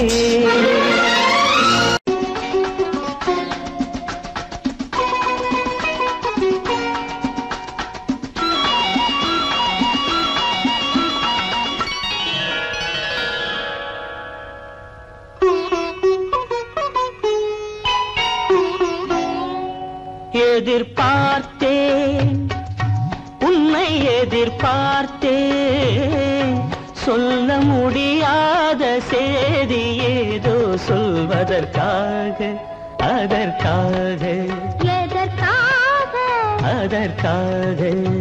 எதிர்பார்த்தேன் உன்னை எதிர்பார்த்தேன் சொல்ல முடியாத செய்தி ஏதோ சொல்வதற்காக அதற்காக எதற்காக அதற்காக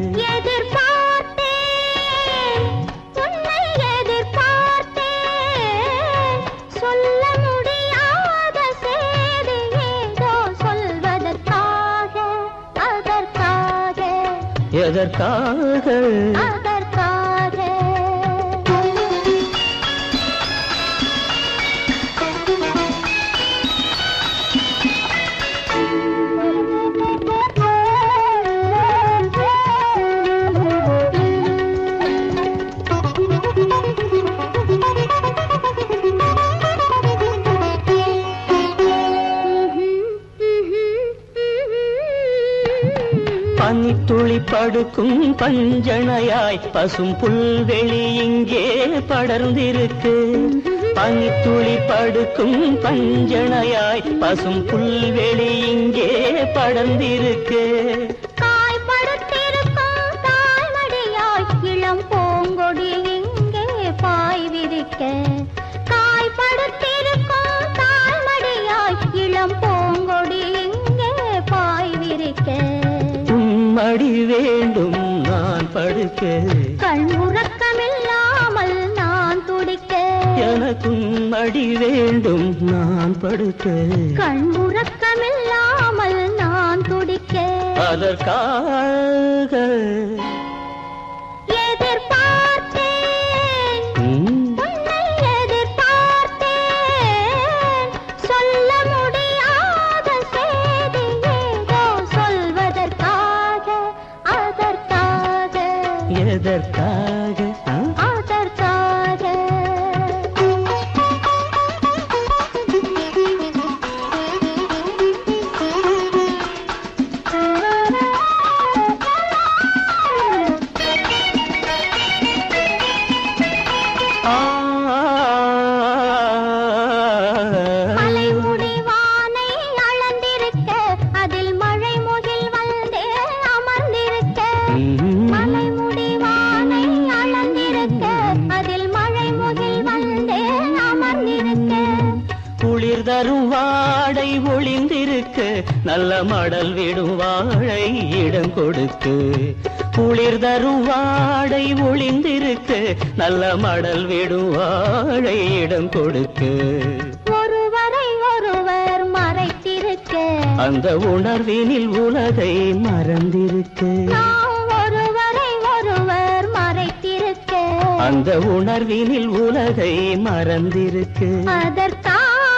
எதிர்பார்த்தேன் உன்னை எதிர்பார்த்தேன் சொல்ல முடியாத செய்தி ஏதோ சொல்வதற்காக அதற்காக எதற்காக அதற்காக பனித்துளி படுக்கும் பஞ்சணையாய் பசும் புல்வெளி இங்கே படர்ந்திருக்கு பனித்துளி படுக்கும் பஞ்சணையாய் பசும் புல்வெளி இங்கே படர்ந்திருக்கு காய் படுத்திருக்கும் தாய்மடியாய் இளம் பூங்கொடி இங்கே பாய் விரிக்க காய் படுத்திருக்கும் தாய்மடியாய் இளம் பூங்கொடி இங்கே பாய் விரிக்க உம்மடி வேண்டும் நான் படுக்க கண் உறக்கமில்லாமல் நான் துடிக்க எனக்கும் மடி வேண்டும் நான் படுக்க கண் உறக்கமில்லாமல் நான் துடிக்க அதற்காக எதிர்பார்த்தேன் ம், உன்னை எதிர்பார்த்தேன் சொல்ல முடியாத செய்தி ஏதோ சொல்வதற்காக அதற்காக எதற்காக ஆ? அதற்காக ஆ, மலை முடிவானை அளந்திருக்க அதில் மழை முகில் வந்தே அமர்ந்திருக்க மலை முடிவானை அளந்திருக்க அதில் மழை முகில் வந்தே அமர்ந்திருக்க குளிர் தரும் வாடை ஒளிந்திருக்கு நல்ல மடல் விடும் வாழை இடம் கொடுக்கு குளிர் தரும் வாடை ஒளிந்திருக்கு நல்ல மடல் விடும் வாழை இடம் கொடுக்கு ஒருவரை ஒருவர் மறைத்திருக்க அந்த உணர்வினில் உலகை மறந்திருக்கு நாம் ஒருவரை ஒருவர் மறைத்திருக்க அந்த உணர்வினில் உலகை மறந்திருக்கு அதற்காக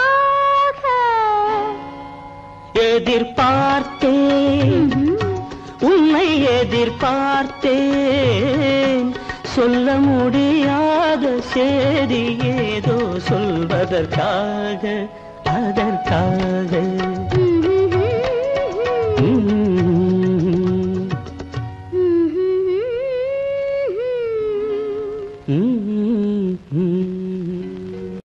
எதிர்பார்த்தேன் உன்னை எதிர்பார்த்தேன் சொல்ல முடியாத செய்தி ஏதோ சொல்வதற்காக அதற்காக ம். ம், ம், ம்.